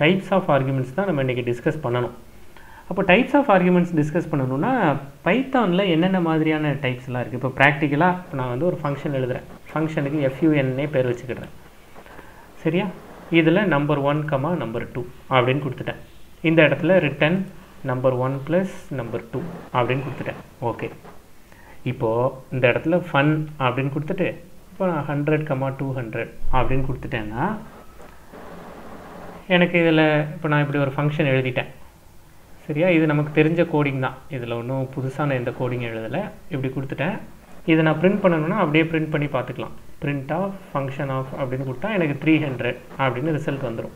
Types of arguments தான் நம்ம இன்றைக்கி டிஸ்கஸ் பண்ணணும் அப்போ டைப்ஸ் ஆஃப் ஆர்குமெண்ட்ஸ் டிஸ்கஸ் பண்ணணும்னா பைத்தானில் என்னென்ன மாதிரியான டைப்ஸ்லாம் இருக்குது இப்போ ப்ராக்டிக்கலாக இப்போ நான் வந்து ஒரு ஃபங்க்ஷன் எழுதுகிறேன் ஃபங்க்ஷனுக்கு எஃப்யூஎன்னே பேர் வச்சுக்கிடுறேன் சரியா இதில் number one comma number two அப்படின்னு கொடுத்துட்டேன் இந்த இடத்துல return number one plus number two அப்படின்னு கொடுத்துட்டேன் ஓகே இப்போது இந்த இடத்துல ஃபன் அப்படின்னு கொடுத்துட்டு இப்போ நான் ஹண்ட்ரட் கமா டூ ஹண்ட்ரட் அப்படின்னு கொடுத்துட்டேன்னா எனக்கு இதில் இப்போ நான் இப்படி ஒரு ஃபங்க்ஷன் எழுதிட்டேன் சரியா இது நமக்கு தெரிஞ்ச கோடிங் தான் இதில் ஒன்றும் புதுசான எந்த கோடிங் எழுதலை இப்படி கொடுத்துட்டேன் இதை நான் பிரிண்ட் பண்ணணும்னா அப்படியே பிரிண்ட் பண்ணி பார்த்துக்கலாம் பிரிண்ட் ஆஃப் ஃபங்க்ஷன் ஆஃப் அப்படின்னு கொடுத்தா எனக்கு த்ரீ ஹண்ட்ரட் அப்படின்னு ரிசல்ட் வந்துடும்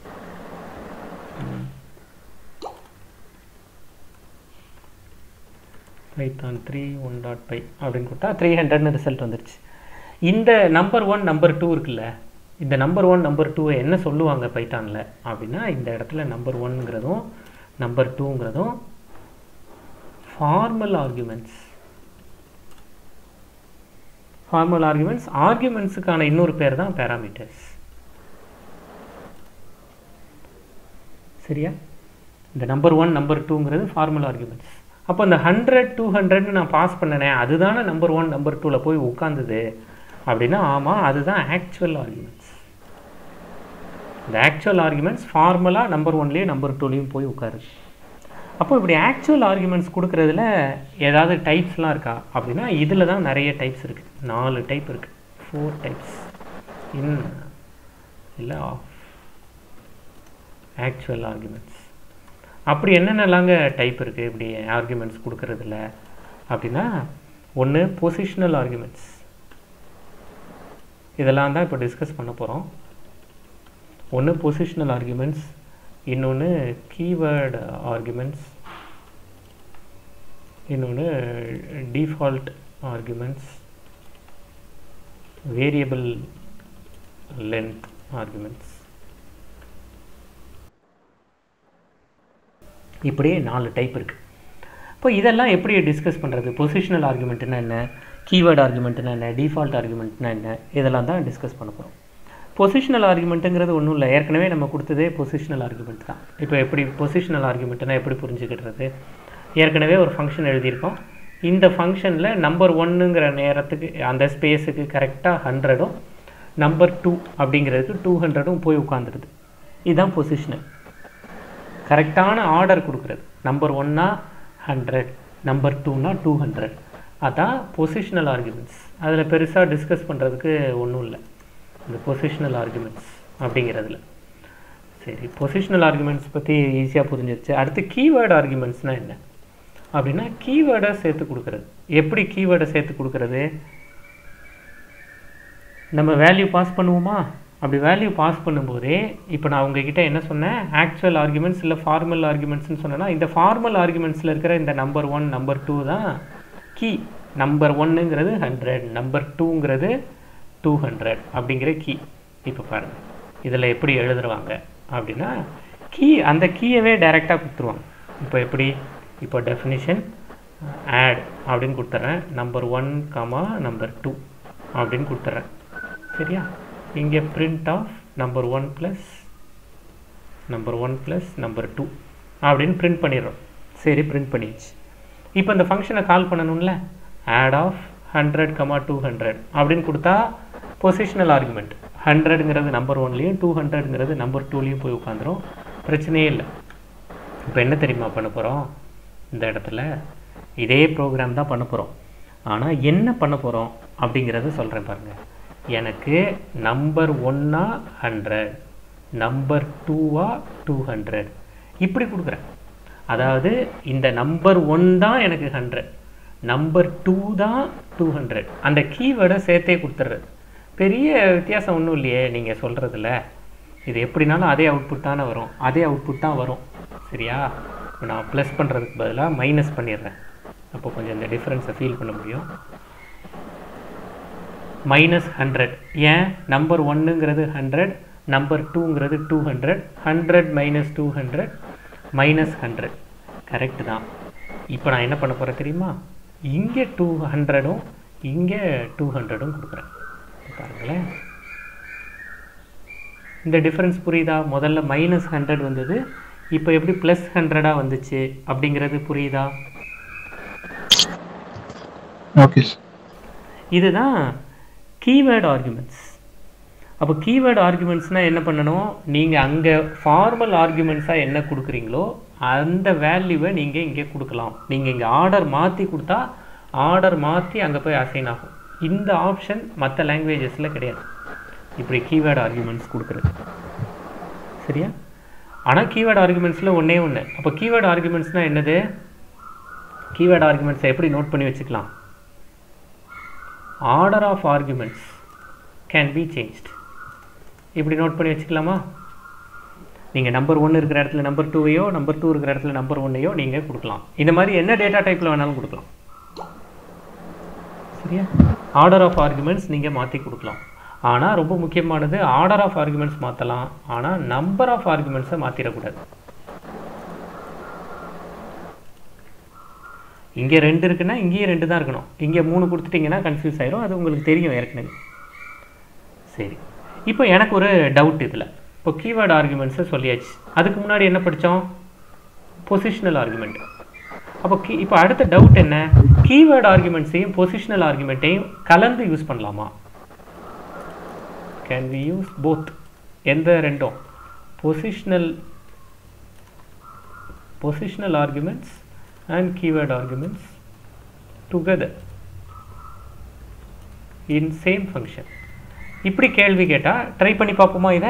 Python three one dot py அப்படின்னு கொடுத்தா த்ரீ ஹண்ட்ரட்னு ரிசல்ட் வந்துருச்சு இந்த நம்பர் ஒன் நம்பர் டூ இருக்குல்ல இந்த நம்பர் ஒன் நம்பர் டூவை என்ன சொல்லுவாங்க பைத்தானில் அப்படின்னா இந்த இடத்துல நம்பர் ஒன்ங்கிறதும் நம்பர் டூங்கிறதும் ஃபார்மல் ஆர்குமெண்ட்ஸ் ஃபார்மல் ஆர்குமெண்ட்ஸ் ஆர்குமெண்ட்ஸுக்கான இன்னொரு பேர் தான் பேராமீட்டர்ஸ் சரியா இந்த நம்பர் ஒன் நம்பர் டூங்கிறது ஃபார்மல் ஆர்குமெண்ட்ஸ் அப்போ இந்த ஹண்ட்ரட் டூ ஹண்ட்ரட்னு நான் பாஸ் பண்ணனே அதுதானே நம்பர் ஒன் நம்பர் டூவில் போய் உட்காந்துது அப்படின்னா ஆமாம் அதுதான் ஆக்சுவல் ஆர்குமெண்ட்ஸ் இந்த ஆக்சுவல் ஆர்குமெண்ட்ஸ் ஃபார்மலாக நம்பர் ஒன்லேயும் நம்பர் டூலேயும் போய் உட்காரு அப்போ இப்படி ஆக்சுவல் ஆர்குமெண்ட்ஸ் கொடுக்குறதுல ஏதாவது டைப்ஸ்லாம் இருக்கா அப்படின்னா இதில் தான் நிறைய டைப்ஸ் இருக்குது நாலு டைப் இருக்குது ஃபோர் டைப்ஸ் இன் இல்லை ஆஃப் ஆக்சுவல் ஆர்குமெண்ட்ஸ் அப்படி என்னென்னலாங்க டைப் இருக்குது இப்படி ஆர்குமெண்ட்ஸ் கொடுக்குறதுல அப்படின்னா ஒன்று பொசிஷனல் ஆர்குமெண்ட்ஸ் இதெல்லாம் தான் இப்போ டிஸ்கஸ் பண்ண போகிறோம் ஒன்று பொசிஷனல் ஆர்குமெண்ட்ஸ் இன்னொன்று கீவேர்டு ஆர்குமெண்ட்ஸ் இன்னொன்று default arguments variable length arguments இப்படியே நாலு டைப் இருக்குது இப்போ இதெல்லாம் எப்படி டிஸ்கஸ் பண்ணுறது பொசிஷனல் ஆர்குமெண்ட்னா என்ன கீவேர்டு ஆர்குமெண்ட்னா என்ன டிஃபால்ட் ஆர்குமெண்ட்னா என்ன இதெல்லாம் தான் டிஸ்கஸ் பண்ண போகிறோம் பொசிஷனல் ஆர்குமெண்ட்டுங்கிறது ஒன்றும் இல்லை ஏற்கனவே நம்ம கொடுத்ததே பொசிஷனல் ஆர்குமெண்ட் தான் இப்போ எப்படி பொசிஷனல் ஆர்குமெண்ட்னா எப்படி புரிஞ்சுக்கிடுறது ஏற்கனவே ஒரு ஃபங்க்ஷன் எழுதியிருக்கோம் இந்த ஃபங்க்ஷனில் நம்பர் ஒன்னுங்கிற நேரத்துக்கு அந்த ஸ்பேஸுக்கு கரெக்டாக ஹண்ட்ரடும் நம்பர் டூ அப்படிங்கிறதுக்கு டூ ஹண்ட்ரடும் போய் உட்காந்துருது இதுதான் பொசிஷனல் கரெக்டான ஆர்டர் கொடுக்குறது நம்பர் ஒன்னா ஹண்ட்ரட் நம்பர் டூனா டூ ஹண்ட்ரட் அதான் பொசிஷனல் ஆர்குமெண்ட்ஸ் அதில் பெருசாக டிஸ்கஸ் பண்ணுறதுக்கு ஒன்றும் இல்லை இந்த பொசிஷனல் ஆர்குமெண்ட்ஸ் அப்படிங்கிறதுல சரி பொசிஷனல் ஆர்குமெண்ட்ஸ் பற்றி ஈஸியாக புரிஞ்சிருச்சு அடுத்து கீவேர்டு ஆர்குமெண்ட்ஸ்னால் என்ன அப்படின்னா கீவேர்டை சேர்த்து கொடுக்குறது எப்படி கீவேர்டை சேர்த்து கொடுக்குறது நம்ம வேல்யூ பாஸ் பண்ணுவோமா அப்படி வேல்யூ பாஸ் பண்ணும்போதே இப்போ நான் உங்ககிட்ட என்ன சொன்னேன் ஆக்சுவல் ஆர்குமெண்ட்ஸ் இல்லை ஃபார்மல் ஆர்குமெண்ட்ஸ்னு சொன்னேன்னா இந்த ஃபார்மல் ஆர்குமெண்ட்ஸில் இருக்கிற இந்த நம்பர் ஒன் நம்பர் டூ தான் கீ நம்பர் ஒன்னுங்கிறது ஹண்ட்ரட் நம்பர் டூங்கிறது டூ ஹண்ட்ரட் அப்படிங்கிற கீ இப்போ பாருங்கள் இதில் எப்படி எழுதுருவாங்க அப்படின்னா கீ அந்த கீயவே டைரெக்டாக கொடுத்துருவாங்க இப்போ எப்படி இப்போ டெஃபினிஷன் ஆட் அப்படின்னு கொடுத்துட்றேன் number one comma number two அப்படின்னு கொடுத்துட்றேன் சரியா இங்கே print of number one plus number one plus number two அப்படின்னு பிரிண்ட் பண்ணிடுறோம் சரி பிரிண்ட் பண்ணிடுச்சு இப்போ இந்த ஃபங்க்ஷனை கால் பண்ணணும்ல add of hundred comma two hundred அப்படின்னு கொடுத்தா பொசிஷனல் ஆர்குமெண்ட் ஹண்ட்ரடுங்கிறது நம்பர் ஒன்லேயும் டூ ஹண்ட்ரடுங்கிறது நம்பர் டூலேயும் போய் உட்காந்துரும் பிரச்சனையே இல்லை இப்போ என்ன தெரியுமா பண்ண போகிறோம் இந்த இடத்துல இதே ப்ரோக்ராம் தான் பண்ண போகிறோம் ஆனால் என்ன பண்ண போகிறோம் அப்படிங்கிறத சொல்கிறேன் பாருங்கள் எனக்கு நம்பர் ஒன்னா ஹண்ட்ரட் நம்பர் டூவா டூ ஹண்ட்ரட் இப்படி கொடுக்குறேன் அதாவது இந்த நம்பர் ஒன் தான் எனக்கு ஹண்ட்ரட் நம்பர் டூ தான் டூ ஹண்ட்ரட் அந்த கீவேர்டை சேர்த்தே கொடுத்துட்றது பெரிய வித்தியாசம் ஒன்றும் இல்லையே நீங்கள் சொல்கிறதுல இது எப்படினாலும் அதே அவுட்புட் தானே வரும் அதே அவுட்புட் தான் வரும் சரியா இப்போ நான் ப்ளஸ் பண்ணுறதுக்கு பதிலாக மைனஸ் பண்ணிடுறேன் அப்போ கொஞ்சம் இந்த டிஃப்ரென்ஸை ஃபீல் பண்ண முடியும் மைனஸ் ஹண்ட்ரட் ஏன் நம்பர் ஒன்னுங்கிறது ஹண்ட்ரட் நம்பர் டூங்கிறது two hundred hundred minus two hundred minus hundred correct தான் இப்போ நான் என்ன பண்ண போகிறேன் தெரியுமா இங்கே டூ ஹண்ட்ரடும் இங்கே டூ ஹண்ட்ரடும் கொடுக்குறேன் பாருங்களேன் இந்த டிஃப்ரென்ஸ் புரியுதா முதல்ல மைனஸ் ஹண்ட்ரட் வந்தது இப்போ எப்படி ப்ளஸ் ஹண்ட்ரடாக வந்துச்சு அப்படிங்கிறது புரியுதா ஓகே சார் இதுதான் கீவேர்டு ஆர்குமெண்ட்ஸ் அப்போ கீவேர்டு ஆர்குமெண்ட்ஸ்னால் என்ன பண்ணணும் நீங்கள் அங்கே ஃபார்மல் ஆர்குமெண்ட்ஸாக என்ன கொடுக்குறீங்களோ அந்த வேல்யூவை நீங்கள் இங்கே கொடுக்கலாம் நீங்கள் இங்கே ஆர்டர் மாற்றி கொடுத்தா ஆர்டர் மாற்றி அங்கே போய் அசைன் ஆகும் இந்த ஆப்ஷன் மற்ற லாங்குவேஜஸில் கிடையாது இப்படி கீவேர்டு ஆர்குமெண்ட்ஸ் கொடுக்குறது சரியா ஆனால் கீவேர்டு ஆர்குமெண்ட்ஸில் ஒன்றே ஒன்று அப்போ கீவேர்டு ஆர்குமெண்ட்ஸ்னால் என்னது கீவேர்டு ஆர்குமெண்ட்ஸை எப்படி நோட் பண்ணி வச்சுக்கலாம் order of arguments can be changed இப்படி நோட் பண்ணி வச்சுக்கலாமா நீங்கள் நம்பர் ஒன்று இருக்கிற இடத்துல நம்பர் டூவையோ நம்பர் டூ இருக்கிற இடத்துல நம்பர் ஒன்னையோ நீங்கள் கொடுக்கலாம் இந்த மாதிரி என்ன டேட்டா டைப்பில் வேணாலும் கொடுக்கலாம் சரியா ஆர்டர் ஆஃப் ஆர்குமெண்ட்ஸ் நீங்கள் மாற்றி கொடுக்கலாம் ஆனால் ரொம்ப முக்கியமானது ஆர்டர் ஆஃப் ஆர்குமெண்ட்ஸ் மாற்றலாம் ஆனால் நம்பர் ஆஃப் ஆர்குமெண்ட்ஸை மாற்றிடக்கூடாது இங்கே ரெண்டு இருக்குன்னா இங்கேயும் ரெண்டு தான் இருக்கணும் இங்கே மூணு கொடுத்துட்டிங்கன்னா கன்ஃபியூஸ் ஆயிரும் அது உங்களுக்கு தெரியும் ஏற்கனவே சரி இப்போ எனக்கு ஒரு டவுட் இதில் இப்போ கீவேர்டு ஆர்குமெண்ட்ஸை சொல்லியாச்சு அதுக்கு முன்னாடி என்ன படித்தோம் பொசிஷனல் ஆர்குமெண்ட் அப்போ கீ இப்போ அடுத்த டவுட் என்ன கீவேர்டு ஆர்குமெண்ட்ஸையும் பொசிஷனல் ஆர்குமெண்ட்டையும் கலந்து யூஸ் பண்ணலாமா கேன் வி யூஸ் போத் எந்த ரெண்டும் positional positional arguments and keyword arguments together in same function இப்படி கேள்வி கேட்டால் ட்ரை பண்ணி பார்ப்போமா இதை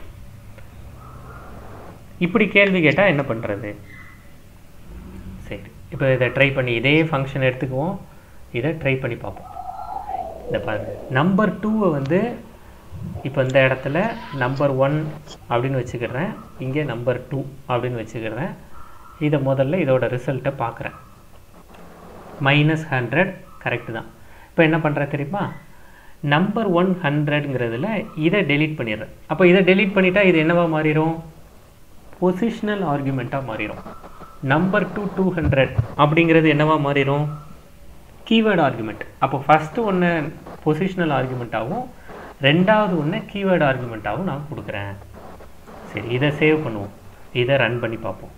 இப்படி கேள்வி கேட்டால் என்ன பண்ணுறது சரி இப்போ இதை ட்ரை பண்ணி இதே ஃபங்க்ஷன் எடுத்துக்குவோம் இதை ட்ரை பண்ணி பார்ப்போம் இதை பாருங்க நம்பர் டூவை வந்து இப்போ இந்த இடத்துல நம்பர் ஒன் அப்படின்னு வச்சுக்கிறேன் இங்கே நம்பர் டூ அப்படின்னு வச்சுக்கிறேன் இதை முதல்ல இதோட ரிசல்ட்டை பார்க்குறேன் மைனஸ் ஹண்ட்ரட் கரெக்டு தான் இப்போ என்ன பண்ணுறேன் தெரியுமா நம்பர் ஒன் ஹண்ட்ரட்ங்கிறதுல இதை டெலீட் பண்ணிடுறேன் அப்போ இதை டெலீட் பண்ணிட்டா இது என்னவா மாறிடும் பொசிஷனல் ஆர்குமெண்ட்டாக மாறிடும் நம்பர் டூ டூ ஹண்ட்ரட் அப்படிங்கிறது என்னவா மாறிடும் கீவேர்டு ஆர்குமெண்ட் அப்போ ஃபஸ்ட்டு ஒன்று பொசிஷனல் ஆர்குமெண்ட்டாகவும் ரெண்டாவது ஒன்று கீவேர்டு ஆர்குமெண்ட்டாகவும் நான் கொடுக்குறேன் சரி இதை சேவ் பண்ணுவோம் இதை ரன் பண்ணி பார்ப்போம்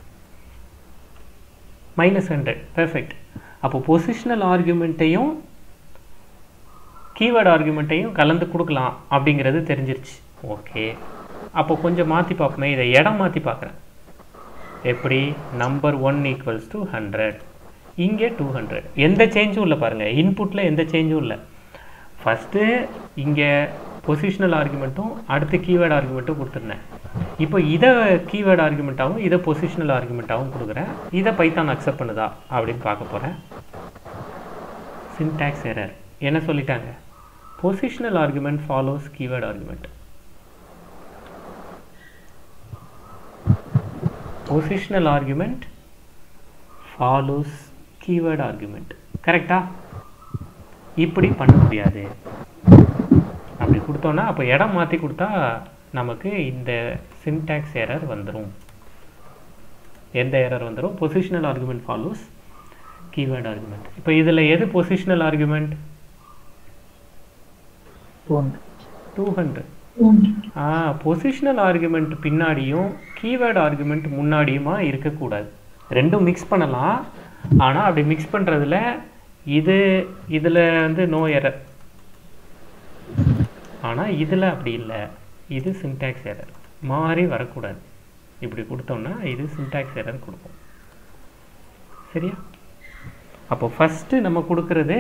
மைனஸ் ஹண்ட்ரட் பெர்ஃபெக்ட் அப்போ பொசிஷனல் ஆர்குமெண்ட்டையும் கீவேர்டு ஆர்குமெண்ட்டையும் கலந்து கொடுக்கலாம் அப்படிங்கிறது தெரிஞ்சிருச்சு ஓகே அப்போ கொஞ்சம் மாற்றி பார்ப்போமே இதை இடம் மாற்றி பார்க்குறேன் எப்படி number one equals to hundred இங்கே டூ ஹண்ட்ரட் எந்த சேஞ்சும் இல்லை பாருங்கள் இன்புட்டில் எந்த சேஞ்சும் இல்லை ஃபஸ்ட்டு இங்கே பொசிஷனல் ஆர்குமெண்ட்டும் அடுத்து கீவேர்டு ஆர்குமெண்ட்டும் கொடுத்துருந்தேன் இப்போ இதை கீவேர்டு ஆர்குமெண்ட்டாகவும் இதை பொசிஷனல் ஆர்குமெண்ட்டாகவும் கொடுக்குறேன் இதை பைத்தான் அக்செப்ட் பண்ணுதா அப்படின்னு பார்க்க போகிறேன் சின்டாக்ஸ் எரர் என்ன சொல்லிட்டாங்க positional argument follows keyword argument positional argument follows keyword argument கரெக்டா இப்படி பண்ண முடியாது அப்படி கொடுத்தோன்னா அப்போ இடம் மாற்றி கொடுத்தா நமக்கு இந்த சின்டாக்ஸ் எரர் வந்துடும் எந்த எரர் வந்துடும் positional argument follows keyword argument இப்போ இதில் எது பொசிஷனல் ஆர்குமெண்ட் டூ ஹண்ட்ரட் ஆ பொசிஷனல் ஆர்குமெண்ட் பின்னாடியும் கீவேர்டு ஆர்குமெண்ட் முன்னாடியுமா இருக்கக்கூடாது ரெண்டும் மிக்ஸ் பண்ணலாம் ஆனால் அப்படி மிக்ஸ் பண்ணுறதுல இது இதில் வந்து நோ எரர் ஆனால் இதில் அப்படி இல்லை இது சின்டாக்ஸ் எரர் மாறி வரக்கூடாது இப்படி கொடுத்தோம்னா இது சின்டாக்ஸ் எரர் கொடுப்போம் சரியா அப்போ ஃபஸ்ட்டு நம்ம கொடுக்கறது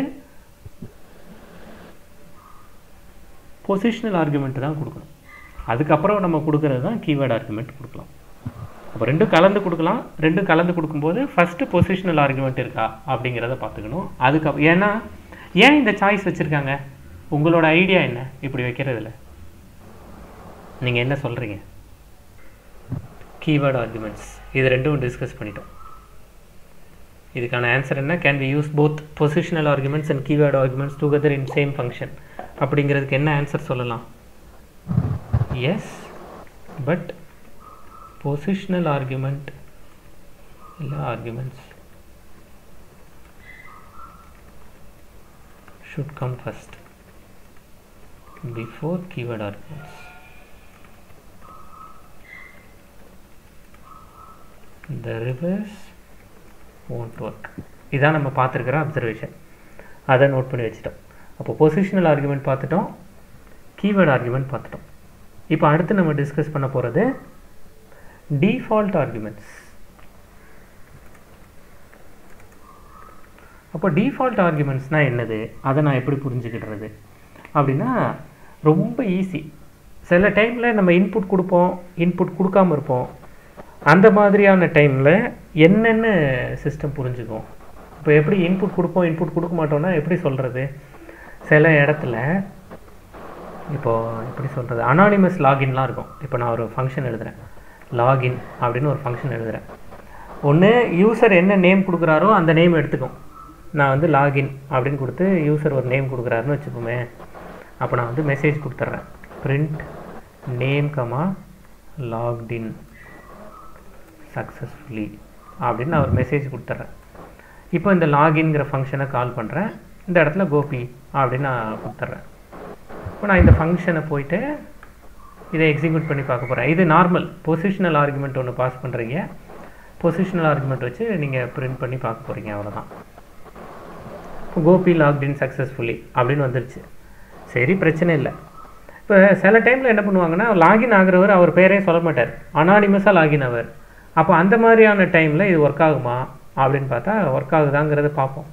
பொசிஷனல் ஆர்குமெண்ட் தான் கொடுக்கணும் அதுக்கப்புறம் நம்ம கொடுக்கறது தான் கீவேர்டு ஆர்குமெண்ட் கொடுக்கலாம் அப்போ ரெண்டும் கலந்து கொடுக்கலாம் ரெண்டும் கலந்து கொடுக்கும்போது ஃபஸ்ட்டு பொசிஷனல் ஆர்குமெண்ட் இருக்கா அப்படிங்கிறத பார்த்துக்கணும் அதுக்கு ஏன்னா ஏன் இந்த சாய்ஸ் வச்சுருக்காங்க உங்களோட ஐடியா என்ன இப்படி வைக்கிறதுல நீங்கள் என்ன சொல்கிறீங்க கீவேர்டு ஆர்குமெண்ட்ஸ் இது ரெண்டும் டிஸ்கஸ் பண்ணிட்டோம் இதுக்கான ஆன்சர் என்ன can we use both positional arguments and keyword arguments together in same function அப்படிங்கிறதுக்கு என்ன ஆன்சர் சொல்லலாம் எஸ் பட் பொசிஷனல் ஆர்குமெண்ட் இல்லை arguments should come first before keyword arguments இந்த ரிவர்ஸ் won't ஒர்க் இதான் நம்ம பார்த்துருக்கிற அப்சர்வேஷன் அதை நோட் பண்ணி வச்சுட்டோம் அப்போ பொசிஷனல் ஆர்குமெண்ட் பார்த்துட்டோம் கீவேர்ட் ஆர்குமெண்ட் பார்த்துட்டோம் இப்போ அடுத்து நம்ம டிஸ்கஸ் பண்ண போகிறது டிஃபால்ட் ஆர்குமெண்ட்ஸ் அப்போ டிஃபால்ட் ஆர்குமெண்ட்ஸ்னால் என்னது அதை நான் எப்படி புரிஞ்சுக்கிடுறது அப்படின்னா ரொம்ப ஈஸி சில டைமில் நம்ம இன்புட் கொடுப்போம் இன்புட் கொடுக்காம இருப்போம் அந்த மாதிரியான டைமில் என்னென்ன சிஸ்டம் புரிஞ்சுக்கும் இப்போ எப்படி இன்புட் கொடுப்போம் இன்புட் கொடுக்க மாட்டோம்னா எப்படி சொல்கிறது சில இடத்துல இப்போது எப்படி சொல்கிறது அனானிமஸ் லாகின்லாம் இருக்கும் இப்போ நான் ஒரு ஃபங்க்ஷன் எழுதுகிறேன் லாகின் அப்படின்னு ஒரு ஃபங்க்ஷன் எழுதுகிறேன் ஒன்று யூசர் என்ன நேம் கொடுக்குறாரோ அந்த நேம் எடுத்துக்கும் நான் வந்து லாகின் அப்படின்னு கொடுத்து யூசர் ஒரு நேம் கொடுக்குறாருன்னு வச்சுக்கோமே அப்போ நான் வந்து மெசேஜ் கொடுத்துட்றேன் print name comma logged in successfully அப்படின்னு நான் ஒரு மெசேஜ் கொடுத்துட்றேன் இப்போ இந்த லாகின்ங்கிற ஃபங்க்ஷனை கால் பண்ணுறேன் இந்த இடத்துல கோபி அப்படின்னு நான் கொடுத்துட்றேன் இப்போ நான் இந்த ஃபங்க்ஷனை போயிட்டு இதை எக்ஸிக்யூட் பண்ணி பார்க்க போகிறேன் இது நார்மல் பொசிஷனல் ஆர்குமெண்ட் ஒன்று பாஸ் பண்ணுறீங்க பொசிஷனல் ஆர்குமெண்ட் வச்சு நீங்கள் பிரிண்ட் பண்ணி பார்க்க போகிறீங்க அவ்வளோதான் இப்போ கோபி லாக்டின் சக்ஸஸ்ஃபுல்லி அப்படின்னு வந்துருச்சு சரி பிரச்சனை இல்லை இப்போ சில டைமில் என்ன பண்ணுவாங்கன்னா லாகின் ஆகிறவர் அவர் பேரே சொல்ல மாட்டார் அனானிமஸாக லாகின் ஆவார் அப்போ அந்த மாதிரியான டைமில் இது ஒர்க் ஆகுமா அப்படின்னு பார்த்தா ஒர்க் ஆகுதாங்கிறத பார்ப்போம்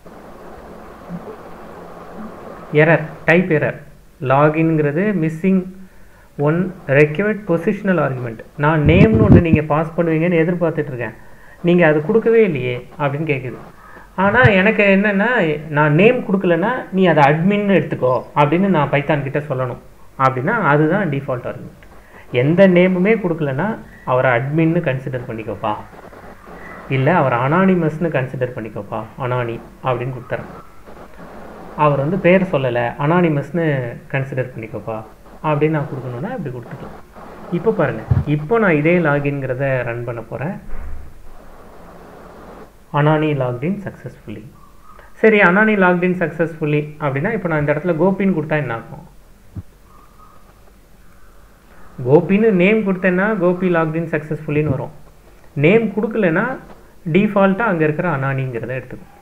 எரர் டைப் எரர் லாகின்ங்கிறது missing one required positional argument நான் நேம்னு ஒன்று நீங்கள் பாஸ் பண்ணுவீங்கன்னு எதிர்பார்த்துட்டு இருக்கேன் நீங்கள் அது கொடுக்கவே இல்லையே அப்படின்னு கேட்குது ஆனால் எனக்கு என்னென்னா நான் நேம் கொடுக்கலன்னா நீ அதை அட்மின்னு எடுத்துக்கோ அப்படின்னு நான் பைத்தான் கிட்ட சொல்லணும் அப்படின்னா அதுதான் டிஃபால்ட் ஆர்குமெண்ட் எந்த நேமுமே கொடுக்கலன்னா அவரை அட்மின்னு கன்சிடர் பண்ணிக்கோப்பா இல்லை அவர் அனானிமஸ்னு கன்சிடர் பண்ணிக்கோப்பா அனானி அப்படின்னு கொடுத்துறேன் அவர் வந்து பேர் சொல்லலை அனானிமஸ்னு கன்சிடர் பண்ணிக்கோப்பா அப்படின்னு நான் கொடுக்கணுன்னா இப்படி கொடுத்துக்கலாம் இப்போ பாருங்கள் இப்போ நான் இதே லாகின்ங்கிறத ரன் பண்ண போகிறேன் அனானி லாக்டின் சக்ஸஸ்ஃபுல்லி சரி அனானி லாக்டின் சக்ஸஸ்ஃபுல்லி அப்படின்னா இப்போ நான் இந்த இடத்துல கோபின்னு கொடுத்தா என்ன ஆகும் கோபின்னு நேம் கொடுத்தேன்னா கோபி லாக்டின் சக்ஸஸ்ஃபுல்லின்னு வரும் நேம் கொடுக்கலன்னா டிஃபால்ட்டாக அங்கே இருக்கிற அனானிங்கிறத எடுத்துக்கும்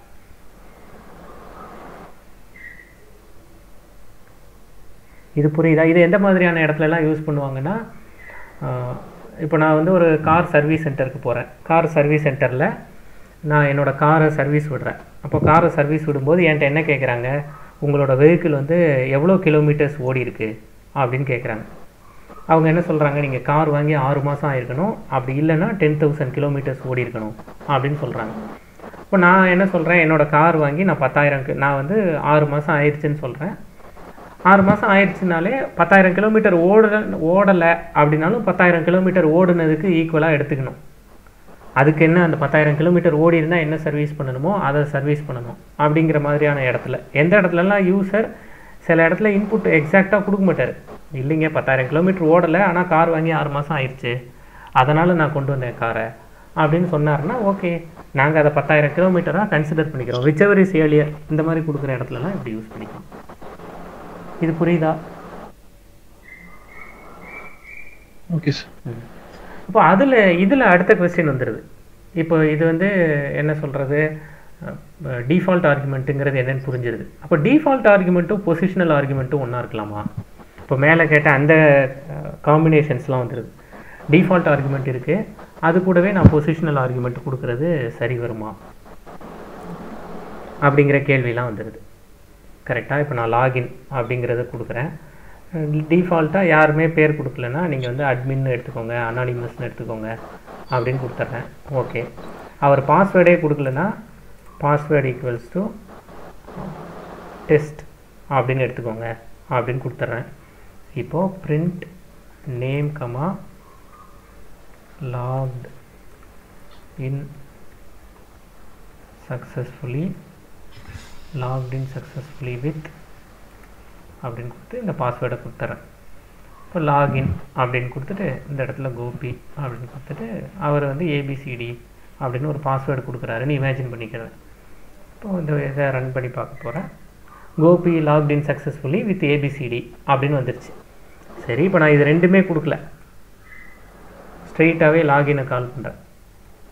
இது புரியுதா இது எந்த மாதிரியான இடத்துலலாம் யூஸ் பண்ணுவாங்கன்னா இப்போ நான் வந்து ஒரு கார் சர்வீஸ் சென்டருக்கு போகிறேன் கார் சர்வீஸ் சென்டரில் நான் என்னோடய காரை சர்வீஸ் விடுறேன் அப்போ காரை சர்வீஸ் விடும்போது என்கிட்ட என்ன கேட்குறாங்க உங்களோட வெஹிக்கிள் வந்து எவ்வளோ கிலோமீட்டர்ஸ் ஓடி இருக்கு அப்படின்னு கேட்குறாங்க அவங்க என்ன சொல்கிறாங்க நீங்கள் கார் வாங்கி ஆறு மாதம் ஆயிருக்கணும் அப்படி இல்லைன்னா டென் தௌசண்ட் கிலோமீட்டர்ஸ் ஓடி இருக்கணும் அப்படின்னு சொல்கிறாங்க இப்போ நான் என்ன சொல்கிறேன் என்னோடய கார் வாங்கி நான் பத்தாயிரம் நான் வந்து ஆறு மாதம் ஆயிடுச்சுன்னு சொல்கிறேன் ஆறு மாதம் ஆயிடுச்சுனாலே பத்தாயிரம் கிலோமீட்டர் ஓட ஓடலை அப்படின்னாலும் பத்தாயிரம் கிலோமீட்டர் ஓடுனதுக்கு ஈக்குவலாக எடுத்துக்கணும் அதுக்கு என்ன அந்த பத்தாயிரம் கிலோமீட்டர் ஓடி இருந்தால் என்ன சர்வீஸ் பண்ணணுமோ அதை சர்வீஸ் பண்ணணும் அப்படிங்கிற மாதிரியான இடத்துல எந்த இடத்துலலாம் யூசர் சில இடத்துல இன்புட் எக்ஸாக்டாக கொடுக்க மாட்டார் இல்லைங்க பத்தாயிரம் கிலோமீட்டர் ஓடலை ஆனால் கார் வாங்கி ஆறு மாதம் ஆயிடுச்சு அதனால் நான் கொண்டு வந்தேன் காரை அப்படின்னு சொன்னார்னா ஓகே நாங்கள் அதை பத்தாயிரம் கிலோமீட்டராக கன்சிடர் பண்ணிக்கிறோம் விச்சவர் இஸ் ஏலியர் இந்த மாதிரி கொடுக்குற இடத்துலலாம் இப்படி யூஸ் பண்ணிக்கலாம் இது புரியுதா ஓகே சார் இப்போ அதில் இதில் அடுத்த கொஸ்டின் வந்துடுது இப்போ இது வந்து என்ன சொல்கிறது டிஃபால்ட் ஆர்குமெண்ட்டுங்கிறது என்னன்னு புரிஞ்சிருது அப்போ டிஃபால்ட் ஆர்குமெண்ட்டும் பொசிஷனல் ஆர்குமெண்ட்டும் ஒன்றா இருக்கலாமா இப்போ மேலே கேட்ட அந்த காம்பினேஷன்ஸ்லாம் வந்துடுது டிஃபால்ட் ஆர்குமெண்ட் இருக்குது அது கூடவே நான் பொசிஷனல் ஆர்குமெண்ட் கொடுக்கறது சரி வருமா அப்படிங்கிற கேள்விலாம் வந்துடுது கரெக்டாக இப்போ நான் லாகின் அப்படிங்கிறத கொடுக்குறேன் டிஃபால்ட்டாக யாருமே பேர் கொடுக்கலன்னா நீங்கள் வந்து அட்மின்னு எடுத்துக்கோங்க அனானிமஸ்னு எடுத்துக்கோங்க அப்படின்னு கொடுத்துட்றேன் ஓகே அவர் பாஸ்வேர்டே கொடுக்கலன்னா பாஸ்வேர்டு ஈக்குவல்ஸ் டு டெஸ்ட் அப்படின்னு எடுத்துக்கோங்க அப்படின்னு கொடுத்துட்றேன் இப்போது print name comma logged in successfully logged in successfully with அப்படின்னு கொடுத்து இந்த பாஸ்வேர்டை கொடுத்துட்றேன் இப்போ லாகின் அப்படின்னு கொடுத்துட்டு இந்த இடத்துல கோபி அப்படின்னு கொடுத்துட்டு அவர் வந்து ஏபிசிடி அப்படின்னு ஒரு பாஸ்வேர்டு கொடுக்குறாருன்னு இமேஜின் பண்ணிக்கிறேன் இப்போ இந்த இதை ரன் பண்ணி பார்க்க போகிறேன் Gopi logged in successfully with A B C D அப்படின்னு வந்துருச்சு சரி இப்போ நான் இது ரெண்டுமே கொடுக்கல ஸ்ட்ரெயிட்டாகவே லாகினை கால் பண்ணுறேன்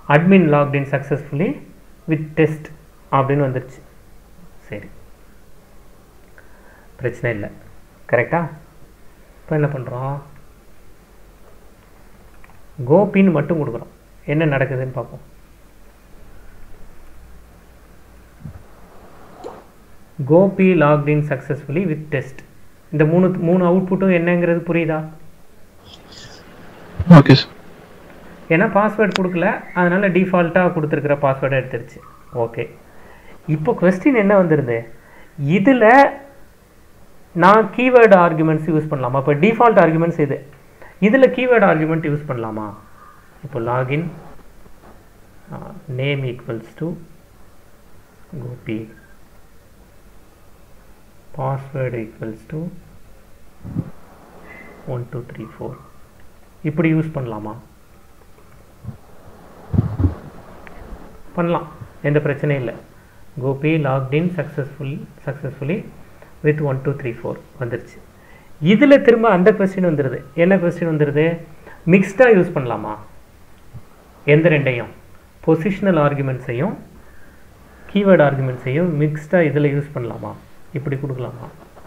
admin logged in successfully with test அப்படின்னு வந்துருச்சு சரி பிரச்சனை இல்லை கரெக்டா இப்போ என்ன பண்ணுறோம் கோபின்னு மட்டும் கொடுக்குறோம் என்ன நடக்குதுன்னு பார்ப்போம் Gopi logged in successfully with test இந்த மூணு மூணு அவுட்புட்டும் என்னங்கிறது புரியுதா ஓகே சார் ஏன்னா பாஸ்வேர்டு கொடுக்கல அதனால் டிஃபால்ட்டாக கொடுத்துருக்குற பாஸ்வேர்டை எடுத்துருச்சு ஓகே இப்போ கொஸ்டின் என்ன வந்துடுது இதில் நான் கீவேர்டு ஆர்குமெண்ட்ஸ் யூஸ் பண்ணலாமா இப்போ டிஃபால்ட் ஆர்குமெண்ட்ஸ் இது இதில் கீவேர்டு ஆர்குமெண்ட் யூஸ் பண்ணலாமா இப்போ login name equals to Gopi password equals to one two three four இப்படி யூஸ் பண்ணலாமா பண்ணலாம் எந்த பிரச்சனையும் இல்லை Gopi logged in successful successfully with one two three four வந்துருச்சு இதில் திரும்ப அந்த கொஸ்டின் வந்துடுது என்ன கொஸ்டின் வந்துடுது மிக்ஸ்டாக யூஸ் பண்ணலாமா எந்த ரெண்டையும் பொசிஷனல் ஆர்குமெண்ட்ஸையும் கீவேர்டு ஆர்குமெண்ட்ஸையும் மிக்ஸ்டாக இதில் யூஸ் பண்ணலாமா இப்படி கொடுக்கலாமா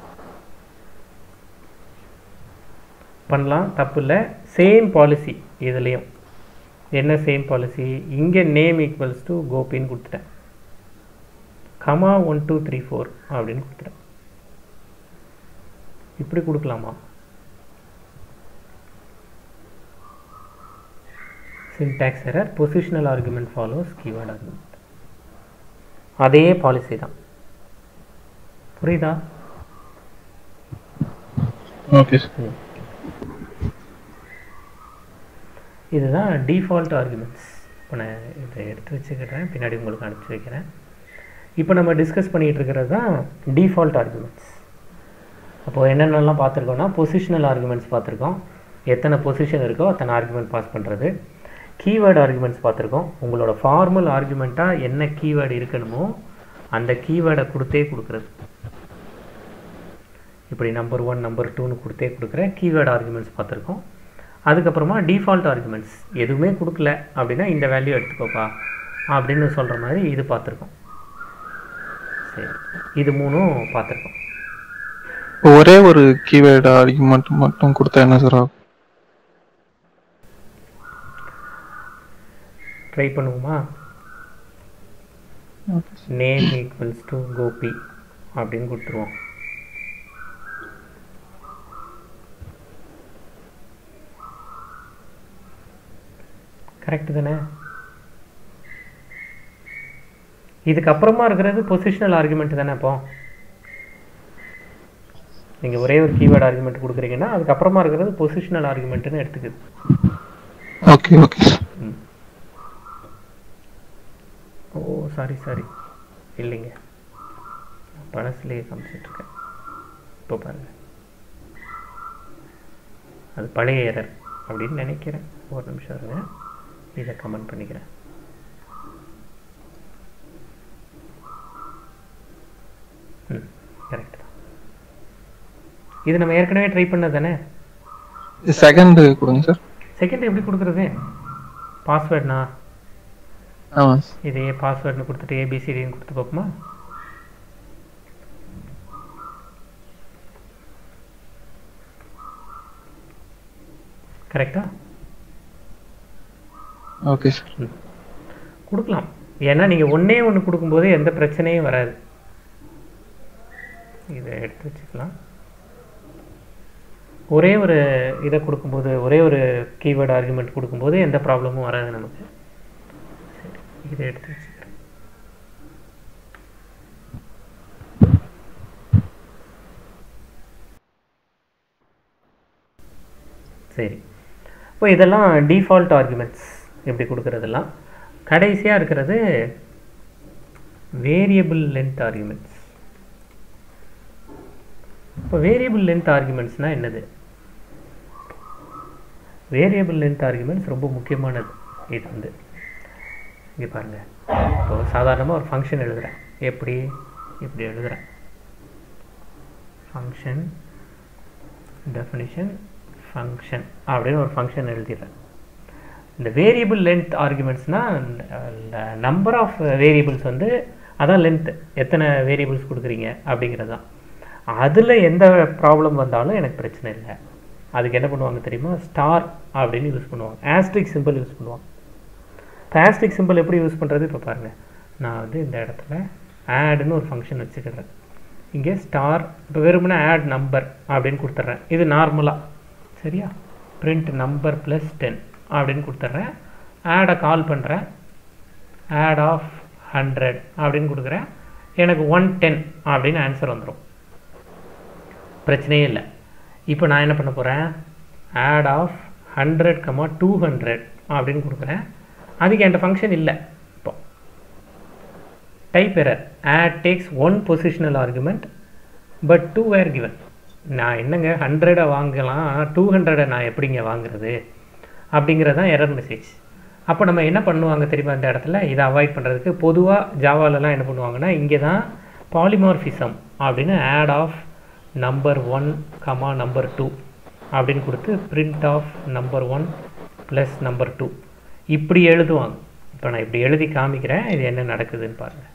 பண்ணலாம் தப்பு இல்லை சேம் பாலிசி இதுலேயும் என்ன சேம் பாலிசி இங்கே நேம் ஈக்குவல்ஸ் டு கோபின்னு கொடுத்துட்டேன் comma one two three four அப்படின்னு கொடுத்துட்டேன் இப்படி கொடுக்கலாமா syntax error positional argument follows keyword argument அதே பாலிசி தான் புரியுதா ஓகே சார் இதுதான் டிஃபால்ட் ஆர்குமெண்ட்ஸ் இப்போ நான் இதை எடுத்து வச்சுக்கிறேன் பின்னாடி உங்களுக்கு அனுப்பிச்சி வைக்கிறேன் இப்போ நம்ம டிஸ்கஸ் பண்ணிகிட்டு இருக்கிறது தான் டிஃபால்ட் ஆர்குமெண்ட்ஸ் அப்போது என்னென்னலாம் பார்த்துருக்கோம்னா பொசிஷனல் ஆர்குமெண்ட்ஸ் பார்த்துருக்கோம் எத்தனை பொசிஷன் இருக்கோ அத்தனை ஆர்குமெண்ட் பாஸ் பண்ணுறது கீவேர்டு ஆர்குமெண்ட்ஸ் பார்த்துருக்கோம் உங்களோட ஃபார்மல் ஆர்குமெண்ட்டாக என்ன கீவேர்டு இருக்கணுமோ அந்த கீவேர்டை கொடுத்தே கொடுக்குறது இப்படி நம்பர் ஒன் நம்பர் டூன்னு கொடுத்தே கொடுக்குற கீவேர்டு ஆர்குமெண்ட்ஸ் பார்த்துருக்கோம் அதுக்கப்புறமா டிஃபால்ட் ஆர்குமெண்ட்ஸ் எதுவுமே கொடுக்கல அப்படின்னா இந்த வேல்யூ எடுத்துக்கோப்பா அப்படின்னு சொல்கிற மாதிரி இது பார்த்துருக்கோம் சரி இது மூணும் பார்த்துருக்கோம் ஒரே ஒரு கீவேர்டு ஆர்குமெண்ட் மட்டும் கொடுத்தா என்ன சார் ஆகும் ட்ரை பண்ணுவோமா நேம் ஈக்குவல்ஸ் டு கோபி அப்படின்னு கொடுத்துருவோம் கரெக்டு தானே இதுக்கப்புறமா இருக்கிறது பொசிஷனல் ஆர்குமெண்ட் தானே அப்போ நீங்கள் ஒரே ஒரு கீவேர்டு ஆர்குமெண்ட் கொடுக்குறீங்கன்னா அதுக்கப்புறமா இருக்கிறது பொசிஷனல் ஆர்குமெண்ட்னு எடுத்துக்குது ஓகே ஓகே சார் ம். ஓ சாரி சாரி இல்லைங்க நான் பழசுலேயே காமிச்சிட்ருக்கேன் இப்போ பாருங்க அது பழைய எரர் அப்படின்னு நினைக்கிறேன் ஒரு நிமிஷம் இருங்க இதை கமெண்ட் பண்ணிக்கிறேன் ம் கரெக்ட் தான் இது நம்ம ஏற்கனவே ட்ரை பண்ணது தானே செகண்ட் கொடுங்க சார் செகண்ட் எப்படி கொடுக்குறது பாஸ்வேர்ட்னா ஆமாம் இதே பாஸ்வேர்ட்னு கொடுத்துட்டு ஏபிசிடின்னு கொடுத்து பார்ப்போமா கரெக்டா ஓகே சார் கொடுக்கலாம் ஏன்னா நீங்கள் ஒன்றே ஒன்று கொடுக்கும்போது எந்த பிரச்சனையும் வராது இதை எடுத்து வச்சுக்கலாம் ஒரே ஒரு இதை கொடுக்கும்போது ஒரே ஒரு கீவேர்டு ஆர்குமெண்ட் கொடுக்கும்போது எந்த ப்ராப்ளமும் வராது நமக்கு சரி இதை எடுத்து வச்சுக்கிறேன் சரி இப்போ இதெல்லாம் டிஃபால்ட் ஆர்குமெண்ட்ஸ் எப்படி கொடுக்குறதெல்லாம் கடைசியாக இருக்கிறது வேரியபிள் லென்த் ஆர்குமெண்ட்ஸ் இப்போ வேரியபிள் லென்த் ஆர்குமெண்ட்ஸ்னால் என்னது வேரியபிள் லென்த் ஆர்குமெண்ட்ஸ் ரொம்ப முக்கியமானது இது வந்து இங்கே பாருங்கள் இப்போ சாதாரணமாக ஒரு ஃபங்க்ஷன் எழுதுகிறேன் எப்படி இப்படி எழுதுகிறேன் ஃபங்க்ஷன் டெஃபினிஷன் ஃபங்க்ஷன் அப்படின்னு ஒரு ஃபங்க்ஷன் எழுதிடுறேன் இந்த வேரியபிள் லென்த் ஆர்குமெண்ட்ஸ்னால் நம்பர் ஆஃப் வேரியபிள்ஸ் வந்து அதான் லென்த் எத்தனை வேரியபிள்ஸ் கொடுக்குறீங்க அப்படிங்கிறது தான் அதில் எந்த ப்ராப்ளம் வந்தாலும் எனக்கு பிரச்சனை இல்லை அதுக்கு என்ன பண்ணுவாங்க தெரியுமா ஸ்டார் அப்படின்னு யூஸ் பண்ணுவாங்க ஆஸ்ட்ரிக் சிம்பிள் யூஸ் பண்ணுவாங்க இப்போ ஆஸ்ட்ரிக் சிம்பிள் எப்படி யூஸ் பண்ணுறது இப்போ பாருங்கள் நான் வந்து இந்த இடத்துல ஆடுன்னு ஒரு ஃபங்க்ஷன் வச்சுக்கிறேன் இங்கே ஸ்டார் இப்போ வெறுமனே ஆட் நம்பர் அப்படின்னு கொடுத்துட்றேன் இது நார்மலாக சரியா print நம்பர் ப்ளஸ் டென் அப்படின்னு கொடுத்துட்றேன் ஆடை கால் பண்ணுறேன் ஆட் ஆஃப் ஹண்ட்ரட் அப்படின்னு கொடுக்குறேன் எனக்கு ஒன் டென் அப்படின்னு ஆன்சர் வந்துடும் பிரச்சனையே இல்லை இப்போ நான் என்ன பண்ண போகிறேன் add of hundred comma two hundred அப்படின்னு கொடுக்குறேன் அதுக்கு என்கிட்ட ஃபங்க்ஷன் இல்லை இப்போ type error add takes one positional argument but two were given நான் என்னங்க ஹண்ட்ரடை வாங்கலாம் டூ ஹண்ட்ரடை நான் எப்படிங்க வாங்குறது அப்படிங்கிறது தான் எரர் மெசேஜ் அப்போ நம்ம என்ன பண்ணுவாங்க தெரியுமா இந்த இடத்துல இதை அவாய்ட் பண்ணுறதுக்கு பொதுவாக ஜாவாலலாம் என்ன பண்ணுவாங்கன்னா இங்கே தான் பாலிமார்ஃபிசம் அப்படின்னு add of number one comma number two அப்படின்னு கொடுத்து print of number one plus number two இப்படி எழுதுவாங்க இப்போ நான் இப்படி எழுதி காமிக்கிறேன் இது என்ன நடக்குதுன்னு பாருங்கள்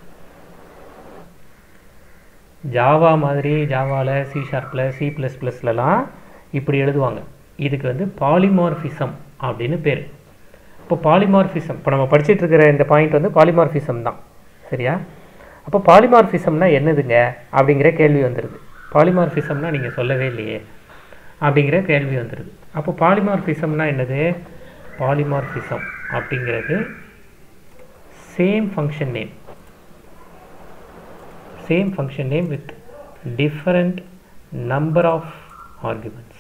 ஜாவா மாதிரி ஜாவாவில் சி ஷார்ப்பில் சி ப்ளஸ் ப்ளஸ்லலாம் இப்படி எழுதுவாங்க இதுக்கு வந்து பாலிமார்ஃபிசம் அப்படின்னு பேர் இப்போ பாலிமார்ஃபிசம் இப்போ நம்ம படிச்சிட்டு இருக்கிற இந்த பாயிண்ட் வந்து பாலிமார்ஃபிசம் தான் சரியா அப்போ பாலிமார்ஃபிசம்னா என்னதுங்க அப்படிங்கிற கேள்வி வந்துடுது பாலிமார்ஃபிசம்னா நீங்கள் சொல்லவே இல்லையே அப்படிங்கிற கேள்வி வந்துடுது அப்போ பாலிமார்ஃபிசம்னா என்னது பாலிமார்ஃபிசம் அப்படிங்கிறது same function name same function name with different number of arguments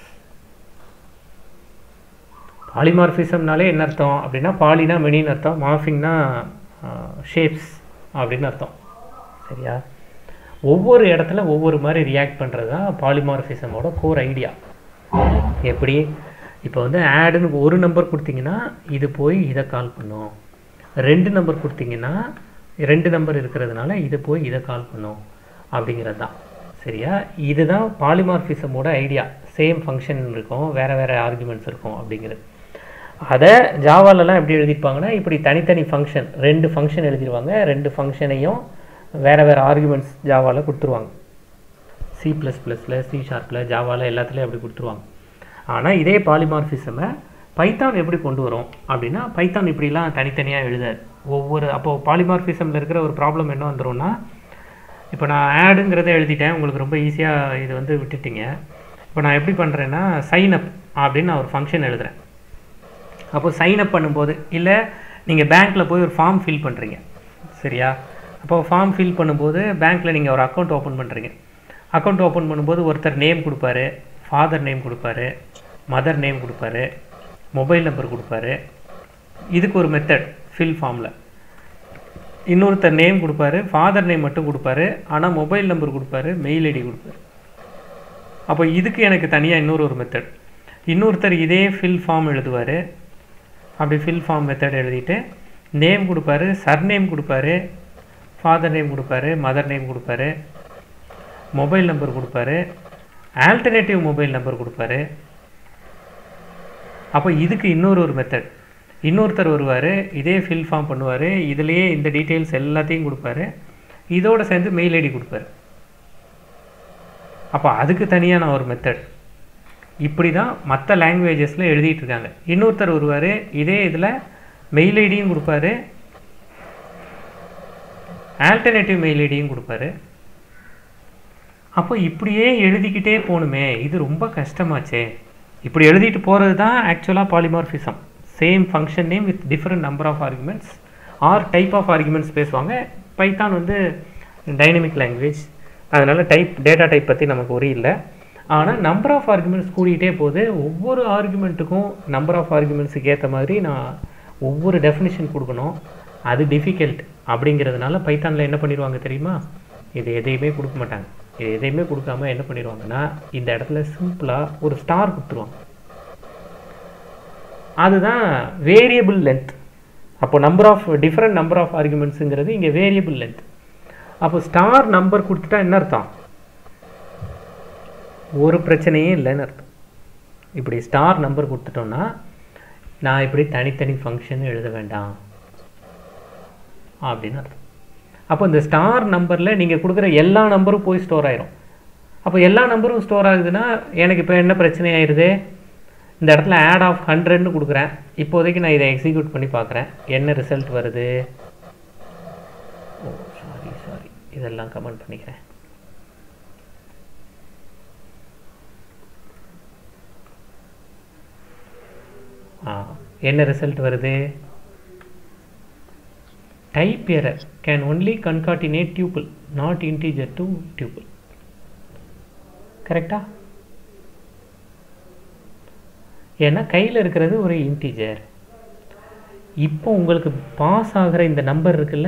பாலிமார்ஃபிசம்னாலே என்ன அர்த்தம் அப்படின்னா பாலினா மெனின்னு அர்த்தம் மார்ஃபிங்னா ஷேப்ஸ் அப்படின்னு அர்த்தம் சரியா ஒவ்வொரு இடத்துல ஒவ்வொரு மாதிரி ரியாக்ட் பண்ணுறது தான் பாலிமார்ஃபிசமோட கோர் ஐடியா எப்படி இப்போ வந்து ஆடுன்னு ஒரு நம்பர் கொடுத்தீங்கன்னா இது போய் இதை கால் பண்ணும் ரெண்டு நம்பர் கொடுத்தீங்கன்னா ரெண்டு நம்பர் இருக்கிறதுனால இது போய் இதை கால் பண்ணும் அப்படிங்கிறது தான் சரியா இதுதான் பாலிமார்ஃபிசமோட ஐடியா சேம் ஃபங்க்ஷன் இருக்கும் வேறு வேறு ஆர்குமெண்ட்ஸ் இருக்கும் அப்படிங்கிறது அதை ஜாவாலெலாம் எப்படி எழுதியிருப்பாங்கன்னா இப்படி தனித்தனி ஃபங்க்ஷன் ரெண்டு ஃபங்க்ஷன் எழுதிடுவாங்க ரெண்டு ஃபங்க்ஷனையும் வேறு வேறு ஆர்குமெண்ட்ஸ் ஜாவாவில் கொடுத்துருவாங்க சி ப்ளஸ் ப்ளஸில் சி ஷார்ப்பில் ஜாவாவில் எல்லாத்துலேயும் அப்படி கொடுத்துருவாங்க ஆனால் இதே பாலிமார்ஃபிசமை பைத்தான் எப்படி கொண்டு வரும் அப்படின்னா பைத்தான் இப்படிலாம் தனித்தனியாக எழுதாது ஒவ்வொரு அப்போது பாலிமார்ஃபிசமில் இருக்கிற ஒரு ப்ராப்ளம் என்ன வந்துரும்னா இப்போ நான் ஆடுங்கிறத எழுதிட்டேன் உங்களுக்கு ரொம்ப ஈஸியாக இது வந்து விட்டுட்டீங்க இப்போ நான் எப்படி பண்ணுறேன்னா சைன் அப் அப்படின்னு நான் ஒரு ஃபங்க்ஷன் எழுதுறேன் அப்போ சைன் அப் பண்ணும்போது இல்லை நீங்கள் பேங்க்கில் போய் ஒரு ஃபார்ம் ஃபில் பண்ணுறீங்க சரியா அப்போ ஃபார்ம் ஃபில் பண்ணும்போது பேங்க்கில் நீங்கள் ஒரு அக்கௌண்ட் ஓப்பன் பண்ணுறீங்க அக்கௌண்ட் ஓப்பன் பண்ணும்போது ஒருத்தர் நேம் கொடுப்பாரு ஃபாதர் நேம் கொடுப்பாரு மதர் நேம் கொடுப்பாரு மொபைல் நம்பர் கொடுப்பாரு இதுக்கு ஒரு மெத்தட் ஃபில் ஃபார்மில் இன்னொருத்தர் நேம் கொடுப்பாரு ஃபாதர் நேம் மட்டும் கொடுப்பாரு ஆனால் மொபைல் நம்பர் கொடுப்பாரு மெயில் ஐடி கொடுப்பாரு அப்போ இதுக்கு எனக்கு தனியாக இன்னொரு ஒரு மெத்தட் இன்னொருத்தர் இதே ஃபில் ஃபார்ம் எழுதுவார் அப்படி ஃபில் ஃபார்ம் மெத்தட் எழுதிட்டு நேம் கொடுப்பாரு சர்நேம் கொடுப்பாரு ஃபாதர் நேம் கொடுப்பாரு மதர் நேம் கொடுப்பாரு மொபைல் நம்பர் கொடுப்பாரு ஆல்டர்னேட்டிவ் மொபைல் நம்பர் கொடுப்பாரு அப்போ இதுக்கு இன்னொரு ஒரு மெத்தட் இன்னொருத்தர் வருவார் இதே ஃபில் ஃபார்ம் பண்ணுவார் இதுலேயே இந்த டீட்டெயில்ஸ் எல்லாத்தையும் கொடுப்பாரு இதோட சேர்ந்து மெயில் ஐடி கொடுப்பாரு அப்போ அதுக்கு தனியாக நான் ஒரு மெத்தட் இப்படி தான் மற்ற லாங்குவேஜஸில் எழுதிட்டு இருக்காங்க இன்னொருத்தர் வருவார் இதே இதில் மெயில் ஐடியும் கொடுப்பாரு ஆல்டர்னேட்டிவ் மெயில் ஐடியும் கொடுப்பாரு அப்போ இப்படியே எழுதிக்கிட்டே போகணுமே இது ரொம்ப கஷ்டமாச்சே இப்படி எழுதிட்டு போகிறது தான் ஆக்சுவலாக polymorphism same function name with different number of arguments or type of arguments பேசுவாங்க பைத்தான் வந்து டைனமிக் லாங்குவேஜ் அதனால் டைப் டேட்டா டைப் பற்றி நமக்கு ஒரு இல்லை ஆனால் நம்பர் ஆஃப் ஆர்குமெண்ட்ஸ் கூடிக்கிட்டே போகுது ஒவ்வொரு ஆர்குமெண்ட்டுக்கும் நம்பர் ஆஃப் ஆர்குமெண்ட்ஸுக்கு ஏற்ற மாதிரி நான் ஒவ்வொரு டெஃபினிஷன் கொடுக்கணும் அது டிஃபிகல்ட் அப்படிங்கிறதுனால பைத்தானில் என்ன பண்ணிடுவாங்க தெரியுமா இது எதையுமே கொடுக்க மாட்டாங்க இது எதையுமே கொடுக்காம என்ன பண்ணிடுவாங்கன்னா இந்த இடத்துல சிம்பிளாக ஒரு ஸ்டார் கொடுத்துருவாங்க அதுதான் வேரியபிள் லென்த் அப்போ number of different number of ஆர்குமெண்ட்ஸுங்கிறது இங்கே வேரியபிள் லென்த் அப்போ ஸ்டார் நம்பர் கொடுத்துட்டா என்ன அர்த்தம் ஒரு பிரச்சனையே இல்லைன்னு அர்த்தம் இப்படி ஸ்டார் நம்பர் கொடுத்துட்டோம்னா நான் இப்படி தனித்தனி ஃபங்க்ஷன் எழுத வேண்டாம் அப்படின்னு அர்த்தம் அப்போ இந்த ஸ்டார் நம்பரில் நீங்கள் கொடுக்குற எல்லா நம்பரும் போய் ஸ்டோர் ஆயிரும் அப்போ எல்லா நம்பரும் ஸ்டோர் ஆகுதுன்னா எனக்கு இப்போ என்ன பிரச்சனை ஆயிடுது இந்த இடத்துல ஆட் ஆஃப் ஹண்ட்ரட்னு கொடுக்குறேன் இப்போதைக்கு நான் இதை எக்ஸிக்யூட் பண்ணி பார்க்குறேன் என்ன ரிசல்ட் வருது ஓ சாரி சாரி இதெல்லாம் கமெண்ட் பண்ணிக்கிறேன் ஆ என்ன ரிசல்ட் வருது type error can only concatenate tuple not integer to tuple கரெக்டா ஏன்னா கையில் இருக்கிறது ஒரு இன்டீஜர் இப்போ உங்களுக்கு பாஸ் ஆகிற இந்த நம்பர் இருக்குல்ல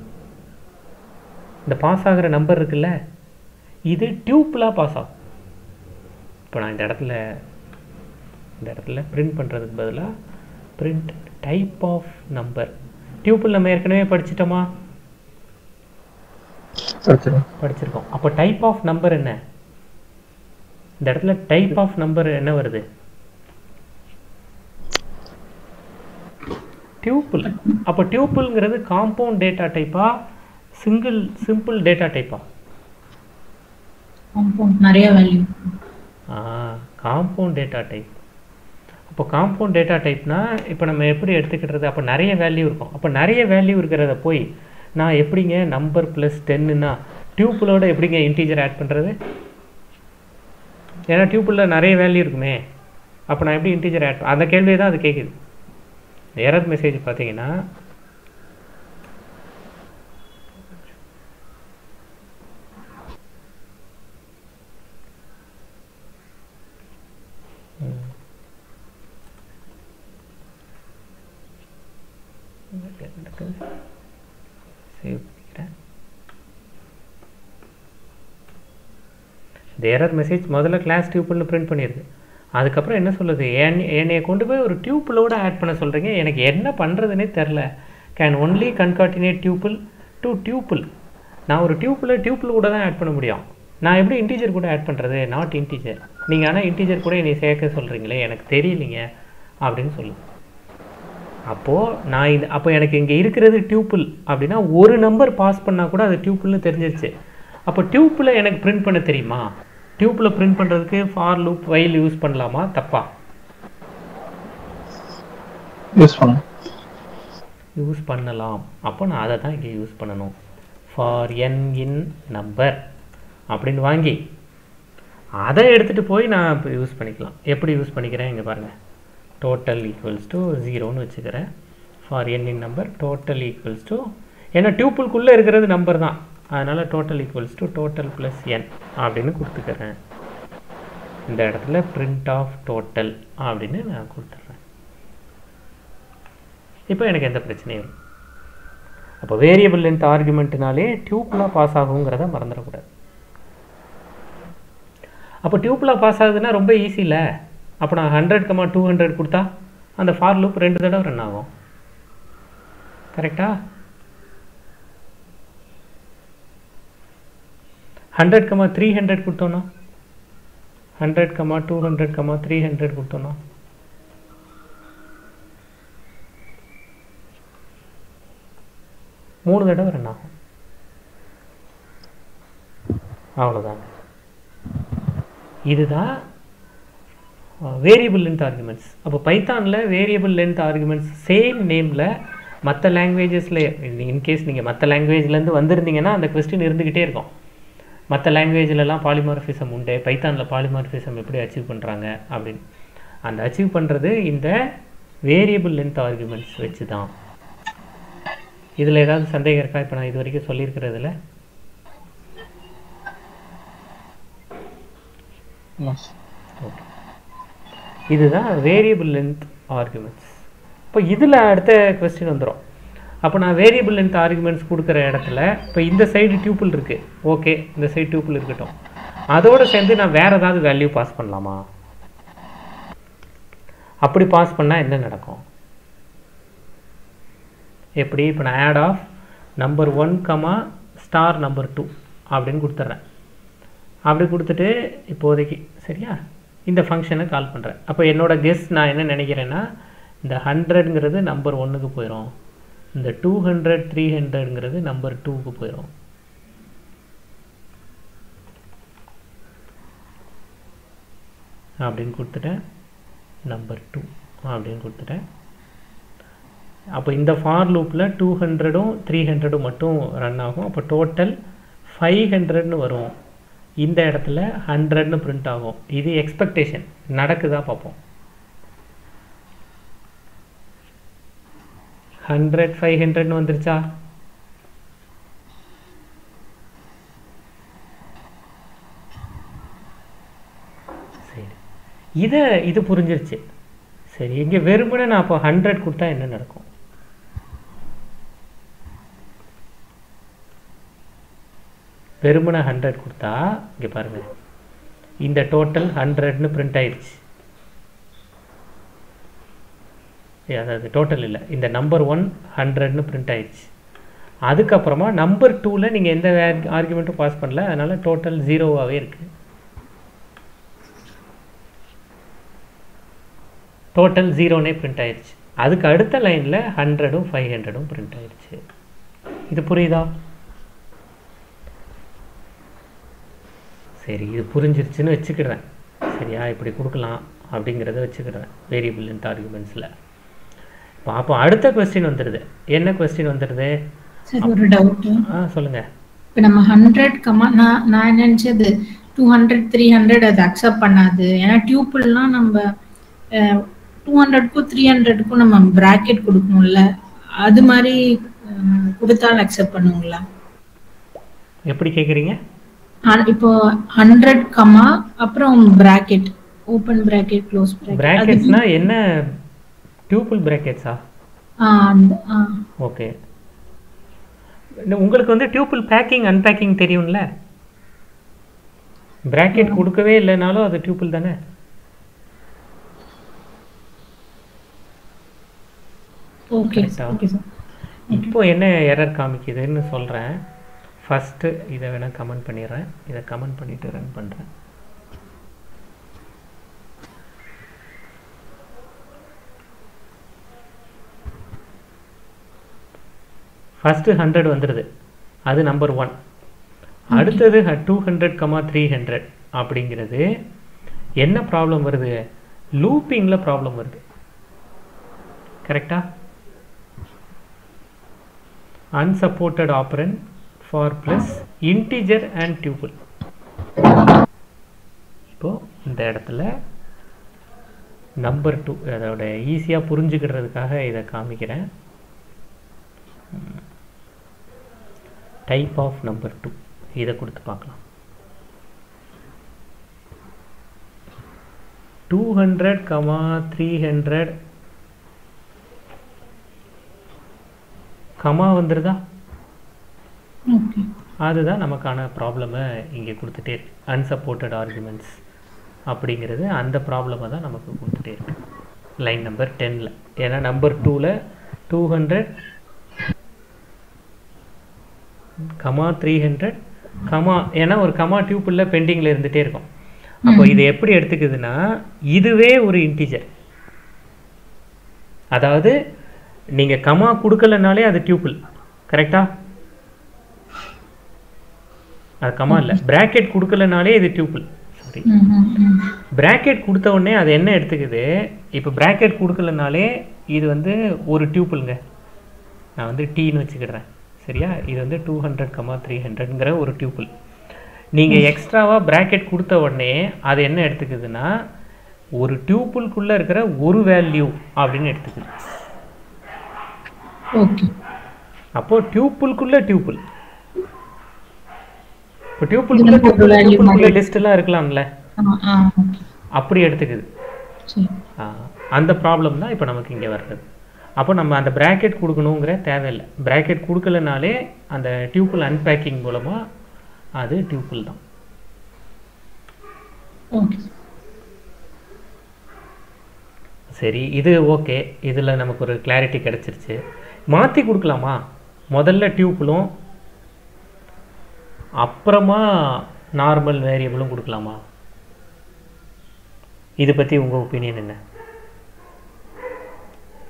இந்த பாஸ் ஆகிற நம்பர் இருக்குல்ல இது டியூப்லாக பாஸ் ஆகும் இப்போ நான் இந்த இடத்துல இந்த இடத்துல பிரிண்ட் பண்ணுறதுக்கு பதிலாக print type of number tuple நம்ம ஏற்கனவே படிச்சிட்டோமா படிச்சிடும் படிச்சிருக்கோம் அப்போ டைப் ஆஃப் நம்பர் என்ன இந்த இடத்துல டைப் ஆஃப் நம்பர் என்ன வருது டியூப்பிள் அப்போ டியூப்பிள்ங்கிறது காம்பவுண்ட் டேட்டா டைப்பா சிங்கிள் சிம்பிள் டேட்டா டைப்பா காம்பவுண்ட் நிறைய வேல்யூ ஆ காம்பவுண்ட் டேட்டா டைப் அப்போ காம்பவுண்ட் டேட்டா டைப்னா இப்போ நம்ம எப்படி எடுத்துக்கிட்டது அப்போ நிறைய வேல்யூ இருக்கும் அப்போ நிறைய வேல்யூ இருக்கிறத போய் நான் எப்படிங்க நம்பர் ப்ளஸ் டென்னுனா டியூப்பிளோட எப்படிங்க இன்டீஜர் ஆட் பண்ணுறது ஏன்னா டியூப்பிளில் நிறைய வேல்யூ இருக்குமே அப்போ நான் எப்படி இன்டீஜர் ஆட் அந்த கேள்வியை தான் அது கேட்குது எரர் மெசேஜ் பார்த்தீங்கன்னா சேவ் பண்ணிக்கிறேன் இந்த எரர் மெசேஜ் முதல்ல கிளாஸ் டியூப்பிள்னு பிரிண்ட் பண்ணிடுது அதுக்கப்புறம் என்ன சொல்லுது என் என்னைய கொண்டு போய் ஒரு டியூப்பிளோட ஆட் பண்ண சொல்கிறீங்க எனக்கு என்ன பண்ணுறதுனே தெரில can only concatenate tuple to tuple நான் ஒரு டியூப்பில் டியூப்பிள் கூட தான் ஆட் பண்ண முடியும் நான் எப்படி இன்டீஜர் கூட ஆட் பண்ணுறது நாட் இன்டீஜர் நீங்கள் ஆனால் இன்டீஜர் கூட என்னை சேர்க்க சொல்கிறீங்களே எனக்கு தெரியலைங்க அப்படின்னு சொல்லுது அப்போது நான் இது அப்போ எனக்கு இங்கே இருக்கிறது டியூப்பிள் அப்படின்னா ஒரு நம்பர் பாஸ் பண்ணால் கூட அது டியூப்பிள்னு தெரிஞ்சிருச்சு அப்போ டியூப்பில் எனக்கு பிரிண்ட் பண்ண தெரியுமா டியூப்பில் பிரிண்ட் பண்ணுறதுக்கு ஃபார் லூப் வைல் யூஸ் பண்ணலாமா தப்பா யூஸ் பண்ணலாம் யூஸ் பண்ணலாம் அப்போ நான் அதை தான் இங்கே யூஸ் பண்ணணும் ஃபார் என் இன் நம்பர் அப்படின்னு வாங்கி அதை எடுத்துகிட்டு போய் நான் இப்போ யூஸ் பண்ணிக்கலாம் எப்படி யூஸ் பண்ணிக்கிறேன் இங்கே பாருங்கள் டோட்டல் ஈக்குவல்ஸ் டு ஜீரோன்னு வச்சுக்கிறேன் for n in number total equals to ஏன்னா டியூப்புள்குள்ளே இருக்கிறது நம்பர் தான் அதனால் total equals to total plus n அப்படின்னு கொடுத்துக்கிறேன் இந்த இடத்துல பிரிண்ட் ஆஃப் டோட்டல் அப்படின்னு நான் கொடுத்துட்றேன் இப்போ எனக்கு எந்த பிரச்சனையும் இல்லை அப்போ வேரியபிள் லென்த் ஆர்குமெண்ட்னாலே டியூப்லாம் பாஸ் ஆகுங்கிறத மறந்துடக்கூடாது அப்போ டியூப்லாம் பாஸ் ஆகுதுன்னா ரொம்ப ஈஸி இல்லை அப்போ நான் ஹண்ட்ரட் கமா டூ ஹண்ட்ரட் கொடுத்தா அந்த ஃபார் லூப் ரெண்டு தடவை ரன் ஆகும் கரெக்டா ஹண்ட்ரட் கமா த்ரீ ஹண்ட்ரட் கொடுத்தோன்னா hundred comma two hundred comma three hundred கொடுத்தோன்னா மூணு தடவை ரன் ஆகும் அவ்வளோதாங்க இதுதான் வேரியபிள் லென்த் ஆர்குமெண்ட்ஸ் அப்போ பைத்தானில் வேரியபிள் லென்த் ஆர்குமெண்ட்ஸ் சேம் நேமில் மற்ற லாங்குவேஜஸில் இன்கேஸ் நீங்கள் மற்ற லாங்குவேஜ்லேருந்து வந்திருந்தீங்கன்னா அந்த கொஸ்டின் இருந்துக்கிட்டே இருக்கும் மற்ற லாங்குவேஜ்லலாம் பாலிமார்ஃபிசம் உண்டு பைத்தானில் பாலிமார்ஃபிசம் எப்படி அச்சீவ் பண்ணுறாங்க அப்படின்னு அந்த அச்சீவ் பண்ணுறது இந்த வேரியபிள் லென்த் ஆர்குமெண்ட்ஸ் வச்சு தான் இதில் ஏதாவது சந்தேகம் இருக்கா இப்போ நான் இது வரைக்கும் சொல்லியிருக்கிறதுல ஓகே இதுதான் வேரியபிள் லென்த் ஆர்குமெண்ட்ஸ் இப்போ இதில் அடுத்த கொஸ்டின் வந்துடும் அப்போ நான் வேரியபிள் லென்த் ஆர்குமெண்ட்ஸ் கொடுக்குற இடத்துல இப்போ இந்த சைடு டியூப்பிள் இருக்குது ஓகே இந்த சைடு டியூப்பிள் இருக்கட்டும் அதோடு சேர்ந்து நான் வேறு ஏதாவது வேல்யூ பாஸ் பண்ணலாமா அப்படி பாஸ் பண்ணால் என்ன நடக்கும் எப்படி இப்போ நான் add of number one comma star number two அப்படின்னு கொடுத்துட்றேன் அப்படி கொடுத்துட்டு இப்போதைக்கு சரியா இந்த ஃபங்க்ஷனை கால் பண்ணுறேன் அப்போ என்னோட கெஸ் நான் என்ன நினைக்கிறேன்னா இந்த ஹண்ட்ரட்ங்கிறது நம்பர் ஒன்றுக்கு போயிடும் இந்த டூ ஹண்ட்ரட் த்ரீ ஹண்ட்ரட்ங்கிறது நம்பர் டூக்கு போயிடும் அப்படின்னு கொடுத்துட்டேன் நம்பர் டூ அப்படின்னு கொடுத்துட்டேன் அப்போ இந்த ஃபார் லூப்பில் டூ ஹண்ட்ரடும் த்ரீ ஹண்ட்ரடும் மட்டும் ரன் ஆகும் அப்போ டோட்டல் ஃபைவ் ஹண்ட்ரட்னு வரும் இந்த இடத்துல ஹண்ட்ரட்னு பிரிண்ட் ஆகும் இது எக்ஸ்பெக்டேஷன் நடக்குதா பார்ப்போம் ஹண்ட்ரட் ஃபைவ் ஹண்ட்ரட்னு வந்துருச்சா சரி இதை இது புரிஞ்சிருச்சு சரி இங்கே வெறுமனே நான் அப்போ ஹண்ட்ரட் கொடுத்தா என்ன நடக்கும் வெறுமனே ஹண்ட்ரட் கொடுத்தா இங்கே பாருங்க இந்த டோட்டல் ஹண்ட்ரட்னு பிரிண்ட் ஆயிடுச்சு ஏ, அதாவது டோட்டல் இல்லை இந்த நம்பர் ஒன் ஹண்ட்ரட்னு பிரிண்ட் ஆயிடுச்சு அதுக்கப்புறமா நம்பர் டூவில் நீங்கள் எந்த ஆர்குமெண்ட்டும் பாஸ் பண்ணல அதனால் டோட்டல் ஜீரோவாகவே இருக்குது டோட்டல் ஜீரோனே பிரிண்ட் ஆயிடுச்சு அதுக்கு அடுத்த லைனில் ஹண்ட்ரடும் ஃபைவ் ஹண்ட்ரடும் பிரிண்ட் ஆயிடுச்சு இது புரியுதா சரி இது புரிஞ்சிருச்சுன்னு வச்சுக்கிடுறேன் சரியா இப்படி கொடுக்கலாம் அப்படிங்கிறத வச்சுக்கிடுறேன் வேரியபிள் இன்ட் ஆர்குமெண்ட்ஸில் இப்போ அப்போ அடுத்த கொஸ்டின் வந்துடுது என்ன கொஸ்டின் வந்துடுது சார் ஒரு டவுட் ஆ சொல்லுங்கள் இப்போ நம்ம ஹண்ட்ரட் கமா நான் நான் நினைச்சது டூ ஹண்ட்ரட் த்ரீ ஹண்ட்ரட் அது அக்செப்ட் பண்ணாது ஏன்னா டியூப்பிள்லாம் நம்ம டூ ஹண்ட்ரட்க்கும் த்ரீ ஹண்ட்ரட்க்கும் நம்ம பிராக்கெட் கொடுக்கணும்ல அது மாதிரி அஹ், கொடுத்தாலும் அக்செப்ட் பண்ணுங்களா எப்படி கேட்குறீங்க ஆ- இப்போ ஹண்ட்ரட் கமா அப்புறம் bracket open bracket close bracket பிராக்கெட்ஸ்னா என்ன டியூபிள் பிராக்கெட்ஸா ஓகே உங்களுக்கு வந்து டியூபிள் பேக்கிங் அன்பேக்கிங் தெரியும்ல பிராக்கெட் கொடுக்கவே இல்லைனாலும் அது டியூபிள் தானே ஓகே Correct ஆ? ஓகே சார் இப்போ என்ன எரர் காமிக்குதுன்னு சொல்கிறேன் ஃபஸ்ட்டு இதை வேணால் கமெண்ட் பண்ணிடுறேன் இதை கமெண்ட் பண்ணிவிட்டு ரன் பண்ணுறேன் ஃபஸ்ட்டு ஹண்ட்ரட் வந்துடுது அது நம்பர் ஒன் அடுத்தது two hundred comma three hundred அப்படிங்கிறது என்ன ப்ராப்ளம் வருது லூப்பிங்கில் ப்ராப்ளம் வருது கரெக்டா unsupported operand for plus integer and tuple இப்போ இந்த இடத்துல நம்பர் டூ அதோட ஈஸியாக புரிஞ்சுக்கிறதுக்காக இதை காமிக்கிறேன் டைப் ஆஃப் நம்பர் டூ இதை கொடுத்து பார்க்கலாம் two hundred comma three hundred comma வந்துருதா ஓகே அதுதான் நமக்கான ப்ராப்ளமை இங்கே கொடுத்துட்டே இருக்கு unsupported ஆர்குமெண்ட்ஸ் அப்படிங்கிறது அந்த ப்ராப்ளமை தான் நமக்கு கொடுத்துட்டே இருக்கு லைன் நம்பர் டென்னில் ஏன்னா நம்பர் டூவில் two hundred comma three hundred comma ஏன்னா ஒரு கமா டியூப்பில் பெண்டிங்கில் இருந்துகிட்டே இருக்கும் அப்போ இது எப்படி எடுத்துக்குதுன்னா இதுவே ஒரு இன்டிஜர் அதாவது நீங்கள் கமா கொடுக்கலனாலே அது டியூப்பிள் கரெக்டா அது கமா இல்லை பிராக்கெட் கொடுக்கலனாலே இது டியூப்பிள் சாரி ம் ம் ம் பிராக்கெட் கொடுத்த உடனே அது என்ன எடுத்துக்குது இப்போ பிராக்கெட் கொடுக்கலனாலே இது வந்து ஒரு டியூப்பிள்ங்க நான் வந்து டீன்னு வச்சுக்கிடுறேன் சரியா இது வந்து டூ ஹண்ட்ரட் கமா த்ரீ ஹண்ட்ரட்ங்கிற ஒரு டியூப்பிள் நீங்கள் எக்ஸ்ட்ராவாக பிராக்கெட் கொடுத்த உடனே அது என்ன எடுத்துக்குதுன்னா ஒரு டியூப்புள்குள்ளே இருக்கிற ஒரு வேல்யூ அப்படின்னு எடுத்துக்குது ஓகே அப்போ டியூப்புள்குள்ள டியூப்புள் இப்போ டியூப்புள்குள்ள இதுல ஒரு value டியூப்புள்குள்ள மாதிரி. லிஸ்ட் எல்லாம் இருக்கலாம்ல ஆ ஆ ஓகே அப்படி எடுத்துக்குது சரி ஆ, அந்த ப்ராப்ளம் தான் இப்போ நமக்கு இங்கே வர்றது அப்போ நம்ம அந்த பிராக்கெட் கொடுக்கணுங்கிற தேவையில்லை பிராக்கெட் கொடுக்கலனாலே அந்த டியூப்புள் அன்பேக்கிங் மூலமாக அது டியூப்புள் தான் ஓகே சரி இது ஓகே இதில் நமக்கு ஒரு கிளாரிட்டி கிடச்சிருச்சு மாற்றி கொடுக்கலாமா முதல்ல டியூப்புளும் அப்புறமா நார்மல் வேரியபிளும் கொடுக்கலாமா இது பற்றி உங்கள் ஒப்பீனியன் என்ன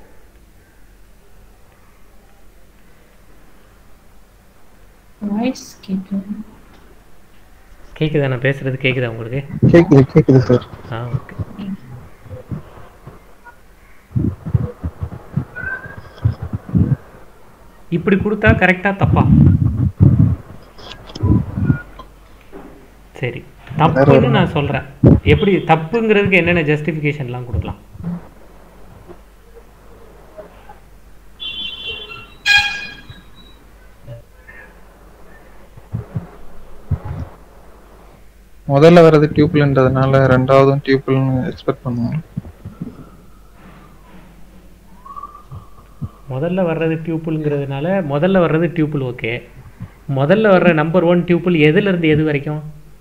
வாய்ஸ் கேட்கல கேட்குதா நான் பேசுறது கேட்குதா உங்களுக்கு கேக்குது கேக்குது சார் ஆ ஓகே இப்படி கொடுத்தா கரெக்டா தப்பா சரி தப்புன்னு நான் சொல்றேன் எப்படி தப்புங்கிறதுக்கு என்னென்ன ஜஸ்டிஃபிகேஷன்லாம் கொடுக்கலாம் முதல்ல வர்றது டியூப்லன்றதுனால ரெண்டாவதும் டியூப்ல்னு எக்ஸ்பெக்ட் பண்ணுவோம் முதல்ல வர்றது டியூப்புள்ங்கிறதுனால முதல்ல வர்றது டியூப்புள் ஓகே முதல்ல வர்ற நம்பர் ஒன் டியூப்புள் எதுல இருந்து எது வரைக்கும்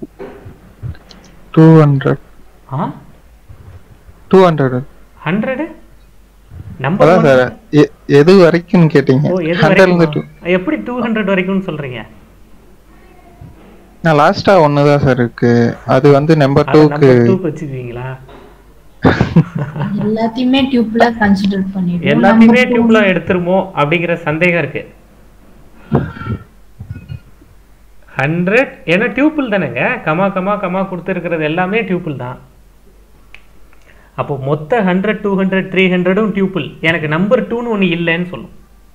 டூ ஹண்ட்ரட் ஆ டூ ஹண்ட்ரட் ஹண்ட்ரடு நம்பர் அதான் சார் எ- எது வரைக்கும் கேட்டீங்க ஓ எது ஹண்ட்ரட்ல இருந்து டூ வரைக்கும் எப்படி டூ ஹண்ட்ரட் வரைக்கும்னு சொல்றீங்க நான் லாஸ்டா ஒன்னு தான் சார் இருக்கு அது வந்து நம்பர் டூக்கு நம்பர் டூக்கு வச்சுக்குவீங்களா எல்லாத்தையுமே டியூப்ல கன்சிடர் பண்ணிடுவோம் எல்லாத்தையுமே டியூப்ல எடுத்துருமோ அப்படிங்கிற சந்தேகம் இருக்கு ஹண்ட்ரட் ஏன்னா டியூப்பிள் தானேங்க கமா கமா கமா கொடுத்துருக்கிறது எல்லாமே டியூப்பிள் தான் அப்போ மொத்த ஹண்ட்ரட் டூ ஹண்ட்ரட் த்ரீ ஹண்ட்ரடும் டியூப்பிள் எனக்கு நம்பர் டூன்னு ஒன்று இல்லைன்னு சொல்லும்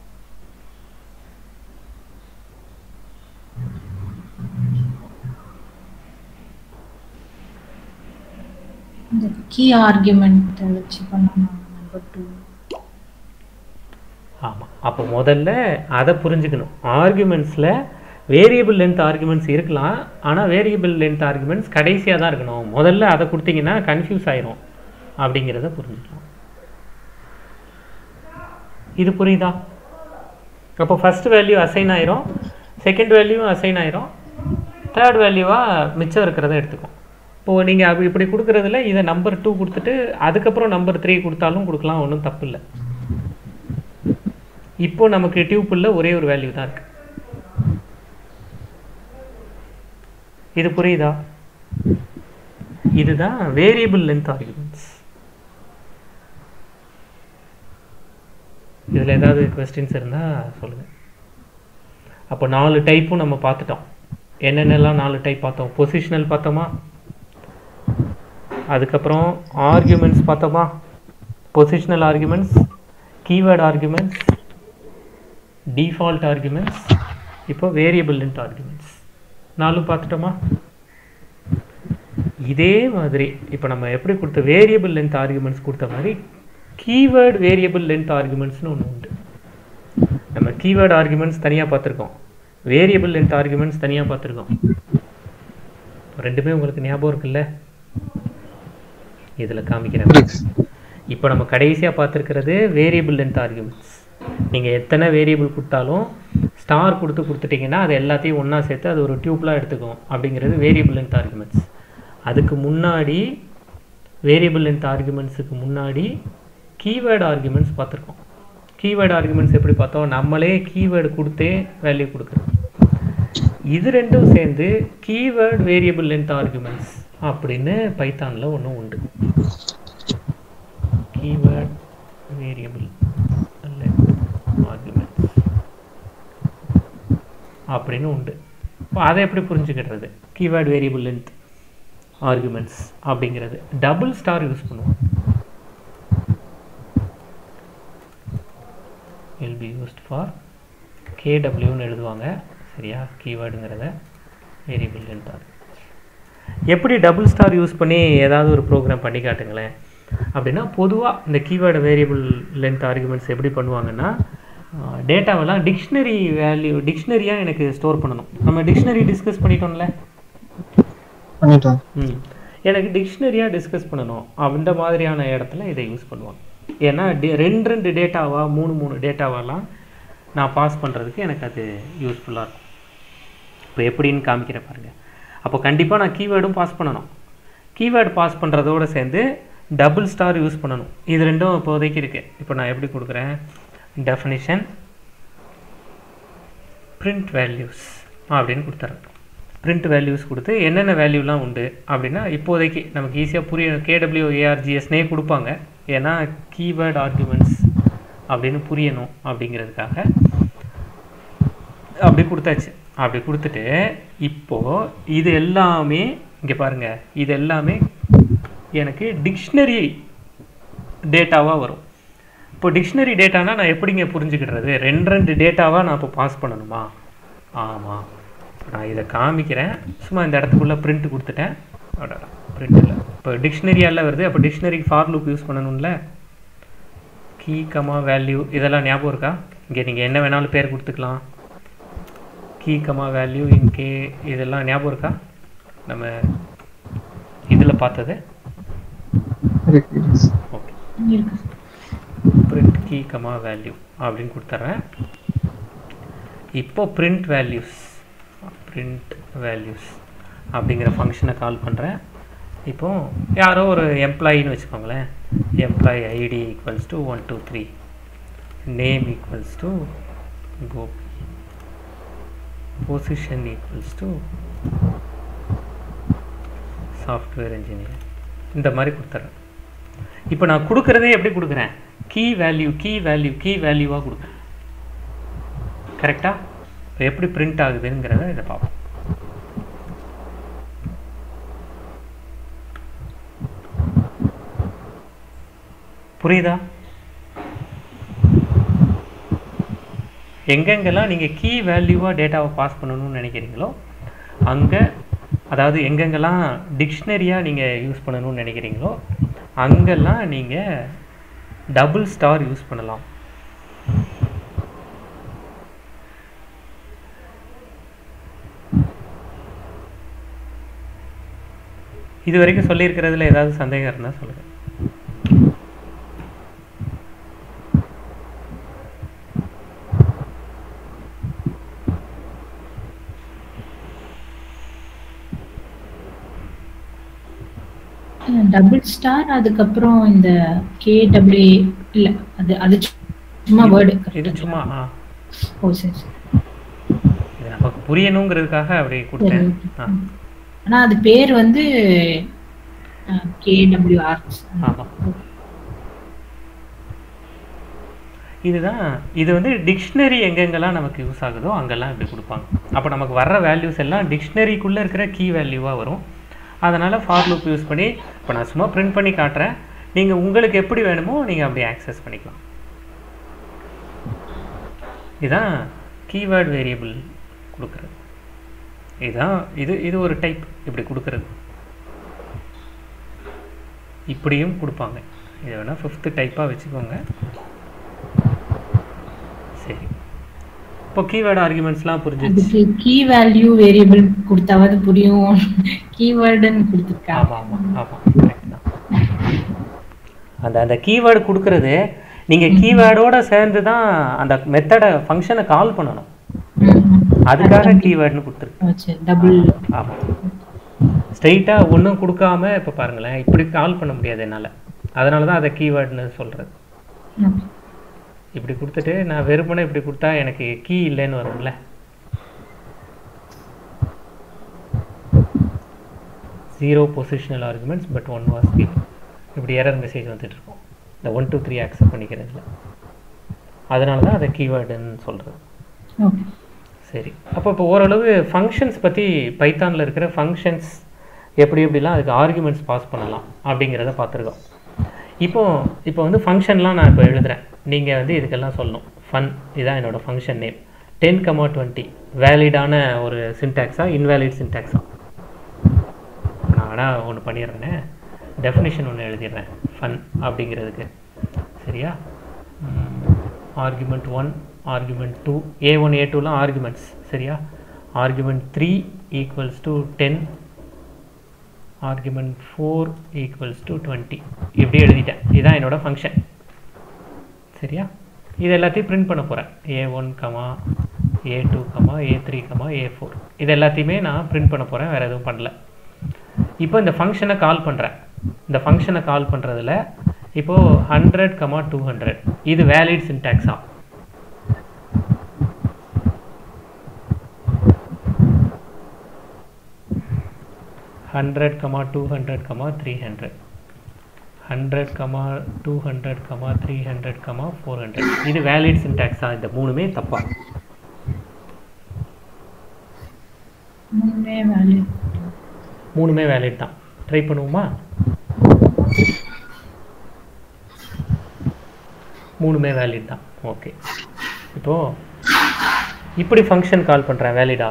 இந்த கீ ஆர்குமெண்ட் வச்சு பண்ணணும் நம்பர் டூ ஆமாம் அப்போ முதல்ல அதை புரிஞ்சுக்கணும் ஆர்குமெண்ட்ஸில் வேரியபிள் லென்த் ஆர்குமெண்ட்ஸ் இருக்கலாம் ஆனால் வேரியபிள் லென்த் ஆர்குமெண்ட்ஸ் கடைசியாக தான் இருக்கணும் முதல்ல அதை கொடுத்தீங்கன்னா கன்ஃபியூஸ் ஆயிரும் அப்படிங்கிறத புரிஞ்சுக்கலாம் இது புரியுதா அப்போ ஃபர்ஸ்ட் வேல்யூ அசைன் ஆயிரும் செகண்ட் வேல்யூ அசைன் ஆயிரும் தேர்ட் வேல்யூவாக மிச்சம் இருக்கிறத எடுத்துக்கும் இப்போது நீங்கள் அப்படி இப்படி கொடுக்குறதுல இதை நம்பர் டூ கொடுத்துட்டு அதுக்கப்புறம் நம்பர் த்ரீ கொடுத்தாலும் கொடுக்கலாம் ஒன்றும் தப்பு இல்லை இப்போ நமக்கு டியூப்புள்ள ஒரே ஒரு வேல்யூ தான் இருக்கு இது புரியுதா இதுதான் வேரியபிள் லென்த் ஆர்குமெண்ட்ஸ் இதில் ஏதாவது கொஸ்டின்ஸ் இருந்தால் சொல்லுங்கள் அப்போ நாலு டைப்பும் நம்ம பார்த்துட்டோம் என்னென்னலாம் நாலு டைப் பார்த்தோம் பொசிஷனல் பார்த்தோமா அதுக்கப்புறம் ஆர்குமெண்ட்ஸ் பார்த்தோமா positional arguments keyword arguments default arguments இப்போ வேரியபிள் லென்த் ஆர்குமெண்ட்ஸ் நாலும் பார்த்துட்டோமா இதே மாதிரி இப்போ நம்ம எப்படி கொடுத்த வேரியபிள் லென்த் ஆர்குமெண்ட்ஸ் கொடுத்த மாதிரி கீவேர்ட் வேரியபிள் லென்த் ஆர்குமெண்ட்ஸ்னு ஒன்று உண்டு நம்ம கீவேர்ட் ஆர்குமெண்ட்ஸ் தனியாக பார்த்துருக்கோம் வேரியபிள் லென்த் ஆர்குமெண்ட்ஸ் தனியாக பார்த்துருக்கோம் ரெண்டுமே உங்களுக்கு ஞாபகம் இருக்குல்ல இதில் காமிக்கிறேன் இப்போ நம்ம கடைசியாக பார்த்துருக்கிறது வேரியபிள் லென்த் ஆர்குமெண்ட்ஸ் நீங்கள் எத்தனை வேரியபிள் கொடுத்தாலும் ஸ்டார் கொடுத்து கொடுத்துட்டீங்கன்னா அது எல்லாத்தையும் ஒன்றா சேர்த்து அது ஒரு டியூப்லாம் எடுத்துக்கும் அப்படிங்கிறது வேரியபிள் லென்த் ஆர்குமெண்ட்ஸ் அதுக்கு முன்னாடி வேரியபிள் லென்த் ஆர்குமெண்ட்ஸுக்கு முன்னாடி கீவேர்டு ஆர்குமெண்ட்ஸ் பார்த்துருக்கோம் கீவேர்டு ஆர்குமெண்ட்ஸ் எப்படி பார்த்தோம் நம்மளே கீவேர்டு கொடுத்தே வேல்யூ கொடுக்குறோம் இது ரெண்டும் சேர்ந்து கீவேர்ட் வேரியபிள் லென்த் ஆர்குமெண்ட்ஸ் அப்படின்னு பைத்தானில் ஒன்று உண்டு keyword variable length arguments அப்படின்னு உண்டு இப்போ அதை எப்படி புரிஞ்சுக்கிடுறது கீவேர்ட் வேரியபிள் லென்த் ஆர்குமெண்ட்ஸ் அப்படிங்கிறது டபுள் ஸ்டார் யூஸ் பண்ணுவோம் will be used for கேடபிள்யூன்னு எழுதுவாங்க சரியா கீவேர்டுங்கிறத வேரியபிள் லென்த் ஆர்குமெண்ட்ஸ் எப்படி டபுள் ஸ்டார் யூஸ் பண்ணி ஏதாவது ஒரு ப்ரோக்ராம் பண்ணி காட்டுங்களேன் அப்படின்னா பொதுவாக இந்த கீவேர்டு வேரியபிள் லென்த் ஆர்குமெண்ட்ஸ் எப்படி பண்ணுவாங்கன்னா டேட்டாவெல்லாம் டிக்ஷனரி வேல்யூ டிக்ஷனரியாக எனக்கு ஸ்டோர் பண்ணணும் நம்ம டிக்ஷனரி டிஸ்கஸ் பண்ணிட்டோம்ல பண்ணிட்டேன் ம் எனக்கு டிக்ஷனரியாக டிஸ்கஸ் பண்ணணும் அந்த மாதிரியான இடத்துல இதை யூஸ் பண்ணுவாங்க ஏன்னா டி- ரெண்டு ரெண்டு டேட்டாவா மூணு மூணு டேட்டாவெல்லாம் நான் பாஸ் பண்ணுறதுக்கு எனக்கு அது யூஸ்ஃபுல்லாக இருக்கும் இப்போ எப்படின்னு காமிக்கிற பாருங்க அப்போ கண்டிப்பாக நான் கீவேர்டும் பாஸ் பண்ணணும் கீவேர்டு பாஸ் பண்ணுறதோட சேர்ந்து டபுள் ஸ்டார் யூஸ் பண்ணணும் இது ரெண்டும் இப்போதைக்கு இருக்குது இப்போ நான் எப்படி கொடுக்குறேன் டெஃபினிஷன் பிரிண்ட் வேல்யூஸ் அப்படின்னு கொடுத்துறேன் பிரிண்ட் வேல்யூஸ் கொடுத்து என்னென்ன வேல்யூலாம் உண்டு அப்படின்னா இப்போதைக்கு நமக்கு ஈஸியாக புரிய கேடபிள்யூ ஏஆர்ஜிஎஸ்னே கொடுப்பாங்க ஏன்னா கீவேர்ட் ஆர்குமெண்ட்ஸ் அப்படின்னு புரியணும் அப்படிங்கிறதுக்காக அப்படி கொடுத்தாச்சு அப்படி கொடுத்துட்டு இப்போ இது எல்லாமே இங்கே பாருங்க இது எல்லாமே எனக்கு டிக்ஷனரி டேட்டாவாக வரும் இப்போ டிக்ஷனரி டேட்டானா நான் எப்படிங்க புரிஞ்சுக்கிடுறது ரெண்டு ரெண்டு டேட்டாவாக நான் இப்போ பாஸ் பண்ணணுமா ஆமாம் நான் இதை காமிக்கிறேன் சும்மா இந்த இடத்துக்குள்ளே பிரிண்ட் கொடுத்துட்டேன் பிரிண்ட் இல்லை இப்போ டிக்ஷனரியால வருது அப்போ டிக்ஷனரிக்கு ஃபார் லூப் யூஸ் பண்ணணும்ல கீ கமா வேல்யூ இதெல்லாம் ஞாபகம் இருக்கா இங்கே நீங்கள் என்ன வேணாலும் பேர் கொடுத்துக்கலாம் key comma value in k இதெல்லாம் ஞாபகம் இருக்கா நம்ம இதில் பார்த்தது இருக்கு ஓகே இருக்கு print key கமா வேல்யூ அப்படின்னு கொடுத்துட்றேன் இப்போ print values print values அப்படிங்கிற ஃபங்க்ஷனை கால் பண்ணுறேன் இப்போ யாரோ ஒரு எம்ப்ளாயின்னு வச்சுக்கோங்களேன் employee ID equals to one two three name equals to Gopi position equals to software engineer இந்த மாதிரி கொடுத்துட்றேன் இப்போ நான் கொடுக்குறதே எப்படி கொடுக்குறேன் key value key value key வேல்யூவாக கொடுக்குறேன் கரெக்டாக எப்படி பிரிண்ட் ஆகுதுங்கிறத இதை பார்ப்போம் புரியுதா எங்கெங்கெல்லாம் நீங்கள் கீ வேல்யூவாக டேட்டாவை பாஸ் பண்ணணும்னு நினைக்கிறீங்களோ அங்கே அதாவது எங்கெங்கெல்லாம் டிக்ஷனரியாக நீங்கள் யூஸ் பண்ணணும்னு நினைக்கிறீங்களோ அங்கெல்லாம் நீங்கள் டபுள் ஸ்டார் யூஸ் பண்ணலாம் இது வரைக்கும் சொல்லியிருக்கிறதுல ஏதாவது சந்தேகம் இருந்தால் சொல்லுங்கள் டபுள் ஸ்டார் அதுக்கப்புறம் இந்த கேடபிள்யூ இல்ல அது அது சும்மா வேர்டு இது சும்மா ஆ, ஓ சரி சரி இது நமக்கு புரியணுங்கிறதுக்காக அப்படி கொடுத்தேன் ஆ ஆனா அது பேர் வந்து கேடபிள்யூ ஆர்ட்ஸ் ஆமாம் இதுதான் இது வந்து டிக்ஷனரி எங்கெங்கெல்லாம் நமக்கு யூஸ் ஆகுதோ அங்கெல்லாம் இப்படி கொடுப்பாங்க அப்போ நமக்கு வர்ற வேல்யூஸ் எல்லாம் டிக்ஷனரிக்குள்ளே இருக்கிற கீ வேல்யூவாக வரும் அதனால் ஃபார் லூப் யூஸ் பண்ணி இப்போ நான் சும்மா பிரிண்ட் பண்ணி காட்டுறேன் நீங்கள் உங்களுக்கு எப்படி வேணுமோ நீங்கள் அப்படி ஆக்சஸ் பண்ணிக்கலாம் இதுதான் கீவேர்ட் வேரியபிள் கொடுக்குறது இதுதான் இது இது ஒரு டைப் இப்படி கொடுக்குறது இப்படியும் கொடுப்பாங்க இதை வேணால் ஃபிஃப்த்து டைப்பாக வச்சுக்கோங்க சரி இப்போ கீவேர்டு ஆர்குமெண்ட்ஸ்லாம் புரிஞ்சிச்சு அதுக்கு கீ வேல்யூ வேரியபிள் கொடுத்தாவது புரியும் கீவேர்டுன்னு கொடுத்துருக்கா ஆமாம் ஆமாம் ஆமாம் correct தான் அந்த அந்த கீவேர்டு கொடுக்கறது நீங்கள் கீவேர்டோட சேர்ந்து தான் அந்த மெத்தடை ஃபங்க்ஷனை கால் பண்ணணும் அதுக்காக கீவேர்டுன்னு கொடுத்துருக்கு டபுள் ஆமாம் ஸ்ட்ரெயிட்டாக ஒன்றும் கொடுக்காம இப்போ பாருங்களேன் இப்படி கால் பண்ண முடியாது என்னால் அதனால தான் அதை கீவேர்டுன்னு சொல்கிறது இப்படி கொடுத்துட்டு நான் வெறுமனே இப்படி கொடுத்தா எனக்கு கீ இல்லைன்னு வரும்ல zero positional arguments but one was given இப்படி எரர் மெசேஜ் வந்துட்டு இருக்கும் இந்த ஒன் டூ த்ரீ அக்செப்ட் பண்ணிக்கிறதுல அதனால தான் அதை கீவேர்டுன்னு சொல்கிறது ஓகே சரி அப்போ இப்போ ஓரளவு ஃபங்க்ஷன்ஸ் பற்றி பைத்தானில் இருக்கிற ஃபங்க்ஷன்ஸ் எப்படி எப்படிலாம் அதுக்கு ஆர்குமெண்ட்ஸ் பாஸ் பண்ணலாம் அப்படிங்கிறத பார்த்துருக்கோம் இப்போ இப்போ வந்து ஃபங்க்ஷன்லாம் நான் இப்போ எழுதுறேன் நீங்கள் வந்து இதுக்கெல்லாம் சொல்லணும் ஃபன் இதான் என்னோடய function name ten comma twenty வேலிடான ஒரு சின்டாக்ஸா இன்வேலிட் சின்டாக்ஸா நான் வேணால் ஒன்று பண்ணிடுறேனே டெஃபினிஷன் ஒன்று எழுதிடுறேன் ஃபன் அப்படிங்கிறதுக்கு சரியா argument one argument two A one A டூலாம் ஆர்குமெண்ட்ஸ் சரியா argument three equals to ten argument four equals to twenty இப்படி எழுதிட்டேன் இதுதான் என்னோட ஃபங்க்ஷன் சரியா இது எல்லாத்தையும் பிரிண்ட் பண்ண போகிறேன் A one comma A two comma A three comma A four இது எல்லாத்தையுமே நான் பிரிண்ட் பண்ண போகிறேன் வேறு எதுவும் பண்ணல இப்போ இந்த ஃபங்க்ஷனை கால் பண்ணுறேன் இந்த ஃபங்க்ஷனை கால் பண்ணுறதுல இப்போது ஹண்ட்ரட் கமா டூ ஹண்ட்ரட் இது வேலிட் சின்டாக்ஸா hundred comma two hundred comma three hundred hundred comma two hundred comma three hundred comma four hundred இது வேலிட் சின்டாக்ஸா இந்த மூணுமே தப்பா மூணுமே வேல்யூ மூணுமே வேலிட் தான் ட்ரை பண்ணுவோமா மூணுமே வேலிட் தான் ஓகே இப்போ இப்படி ஃபங்க்ஷன் கால் பண்ணுறேன் வேலிடா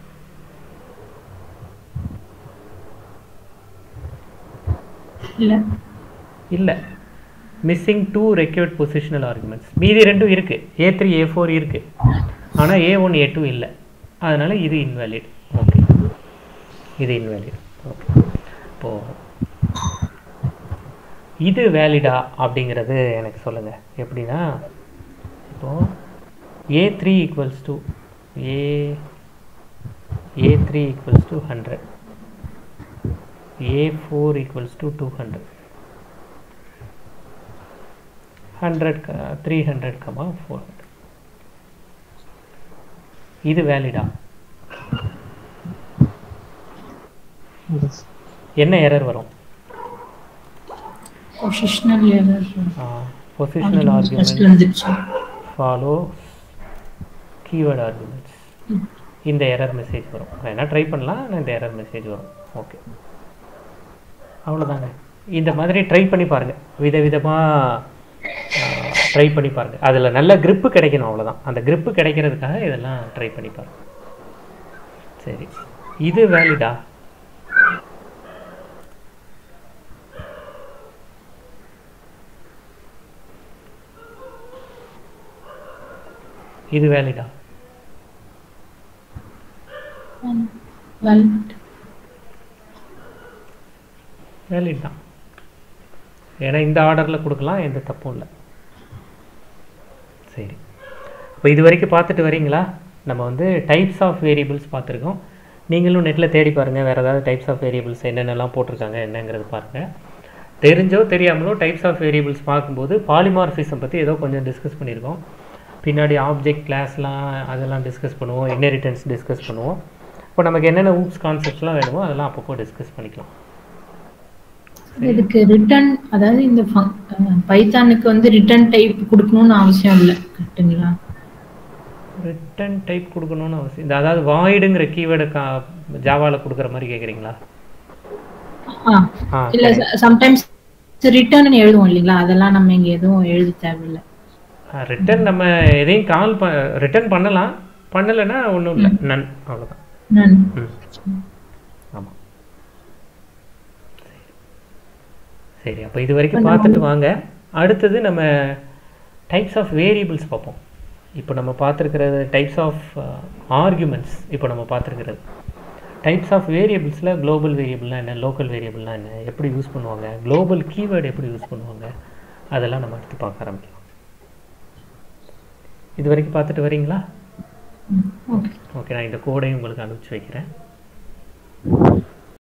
இல்ல இல்லை missing two required positional arguments மீதி ரெண்டும் இருக்கு ஏ த்ரீ ஏ ஃபோர் இருக்கு ஆனால் ஏ ஒன் ஏ டூ இல்லை அதனால இது இன்வேலிட் ஓகே இது இன்வேலிட் ஓகே இப்போ இது வேலிடா அப்படிங்கிறது எனக்கு சொல்லுங்க எப்படின்னா இப்போ A three equals to A A three equals to hundred A four equals to two hundred hundred three hundred comma four hundred இது வேலிடா Yes. என்ன எரர் வரும் positional error positional first argument வந்துருச்சு ஃபாலோ கீவேர்ட் ஆர்குமெண்ட்ஸ் இந்த error message வரும் வேணால் try பண்ணலாம் ஆனால் இந்த எரர் மெசேஜ் வரும் ஓகே அவ்வளோதாங்க இந்த மாதிரி ட்ரை பண்ணி பாருங்கள் விதவிதமாக ட்ரை பண்ணி பாருங்கள் அதில் நல்ல grip கிடைக்கணும் அவ்வளோதான் அந்த grip கிடைக்கிறதுக்காக இதெல்லாம் ட்ரை பண்ணி பாருங்க சரி இது வேலிடா இது வேலிடா வெல் வேலிட் தான் ஏன்னா இந்த ஆர்டரில் கொடுக்கலாம் எந்த தப்பும் இல்லை சரி இப்போ இது வரைக்கும் பார்த்துட்டு வரீங்களா நம்ம வந்து டைப்ஸ் ஆஃப் வேரியபிள்ஸ் பார்த்துருக்கோம் நீங்களும் நெட்டில் தேடி பாருங்கள் வேறு ஏதாவது டைப்ஸ் ஆஃப் வேரியபிள்ஸ் என்னென்னலாம் போட்டிருக்காங்க என்னங்கிறது பாருங்கள் தெரிஞ்சோ தெரியாமலோ டைப்ஸ் ஆஃப் வேரியபிள்ஸ் பார்க்கும்போது பாலிமார்ஃபிசம் பற்றி ஏதோ கொஞ்சம் டிஸ்கஸ் பண்ணியிருக்கோம் பின்னாடி ஆப்ஜெக்ட் கிளாஸ்லாம் அதெல்லாம் டிஸ்கஸ் பண்ணுவோம் இன்ஹெரிட்டன்ஸ் டிஸ்கஸ் பண்ணுவோம் இப்போ நமக்கு என்னென்ன ஊப்ஸ் கான்செப்ட்ஸ்லாம் வேணுமோ அதெல்லாம் அப்பப்போ டிஸ்கஸ் பண்ணிக்கலாம் இதுக்கு ரிட்டர்ன் அதாவது இந்த பைத்தானுக்கு வந்து ரிட்டர்ன் டைப் கொடுக்கணும்னு அவசியம் இல்லை கரெக்ட்டுங்களா ரிட்டன் டைப் கொடுக்கணும்னு அவசியம் இந்த அதாவது வாய்டுங்கிற கீவேர்டு கா ஜாவாவில் கொடுக்குற மாதிரி கேட்குறீங்களா ஆ ஆ இல்ல சம்டைம்ஸ் ரிட்டர்ன் எழுதுவோம் இல்லைங்களா அதெல்லாம் நம்ம இங்க எதுவும் எழுத தேவையில்லை ரிட்டர்ன் நம்ம எதையும் கால் ப ரிட்டர்ன் பண்ணலாம் பண்ணலைன்னா ஒன்றும் இல்லை நன் அவ்வளோதான் நான் ம் ஆமாம் சரி அப்போ இது வரைக்கும் பார்த்துட்டு வாங்க அடுத்தது நம்ம டைப்ஸ் ஆஃப் வேரியபிள்ஸ் பார்ப்போம் இப்போ நம்ம பார்த்துருக்கிறது டைப்ஸ் ஆஃப் ஆர்குமெண்ட்ஸ் இப்போ நம்ம பார்த்துருக்கிறது டைப்ஸ் ஆஃப் வேரியபிள்ஸில் குளோபல் வேரியபிள்னா என்ன லோக்கல் வேரியபிள்னா என்ன எப்படி யூஸ் பண்ணுவாங்க குளோபல் கீவேர்டு எப்படி யூஸ் பண்ணுவாங்க அதெல்லாம் நம்ம அடுத்து பார்க்க ஆரம்பிக்கலாம் இது வரைக்கும் பார்த்துட்டு வரீங்களா ஓகே ஓகே நான் இந்த கோடையும் உங்களுக்கு அனுப்பிச்சு வைக்கிறேன்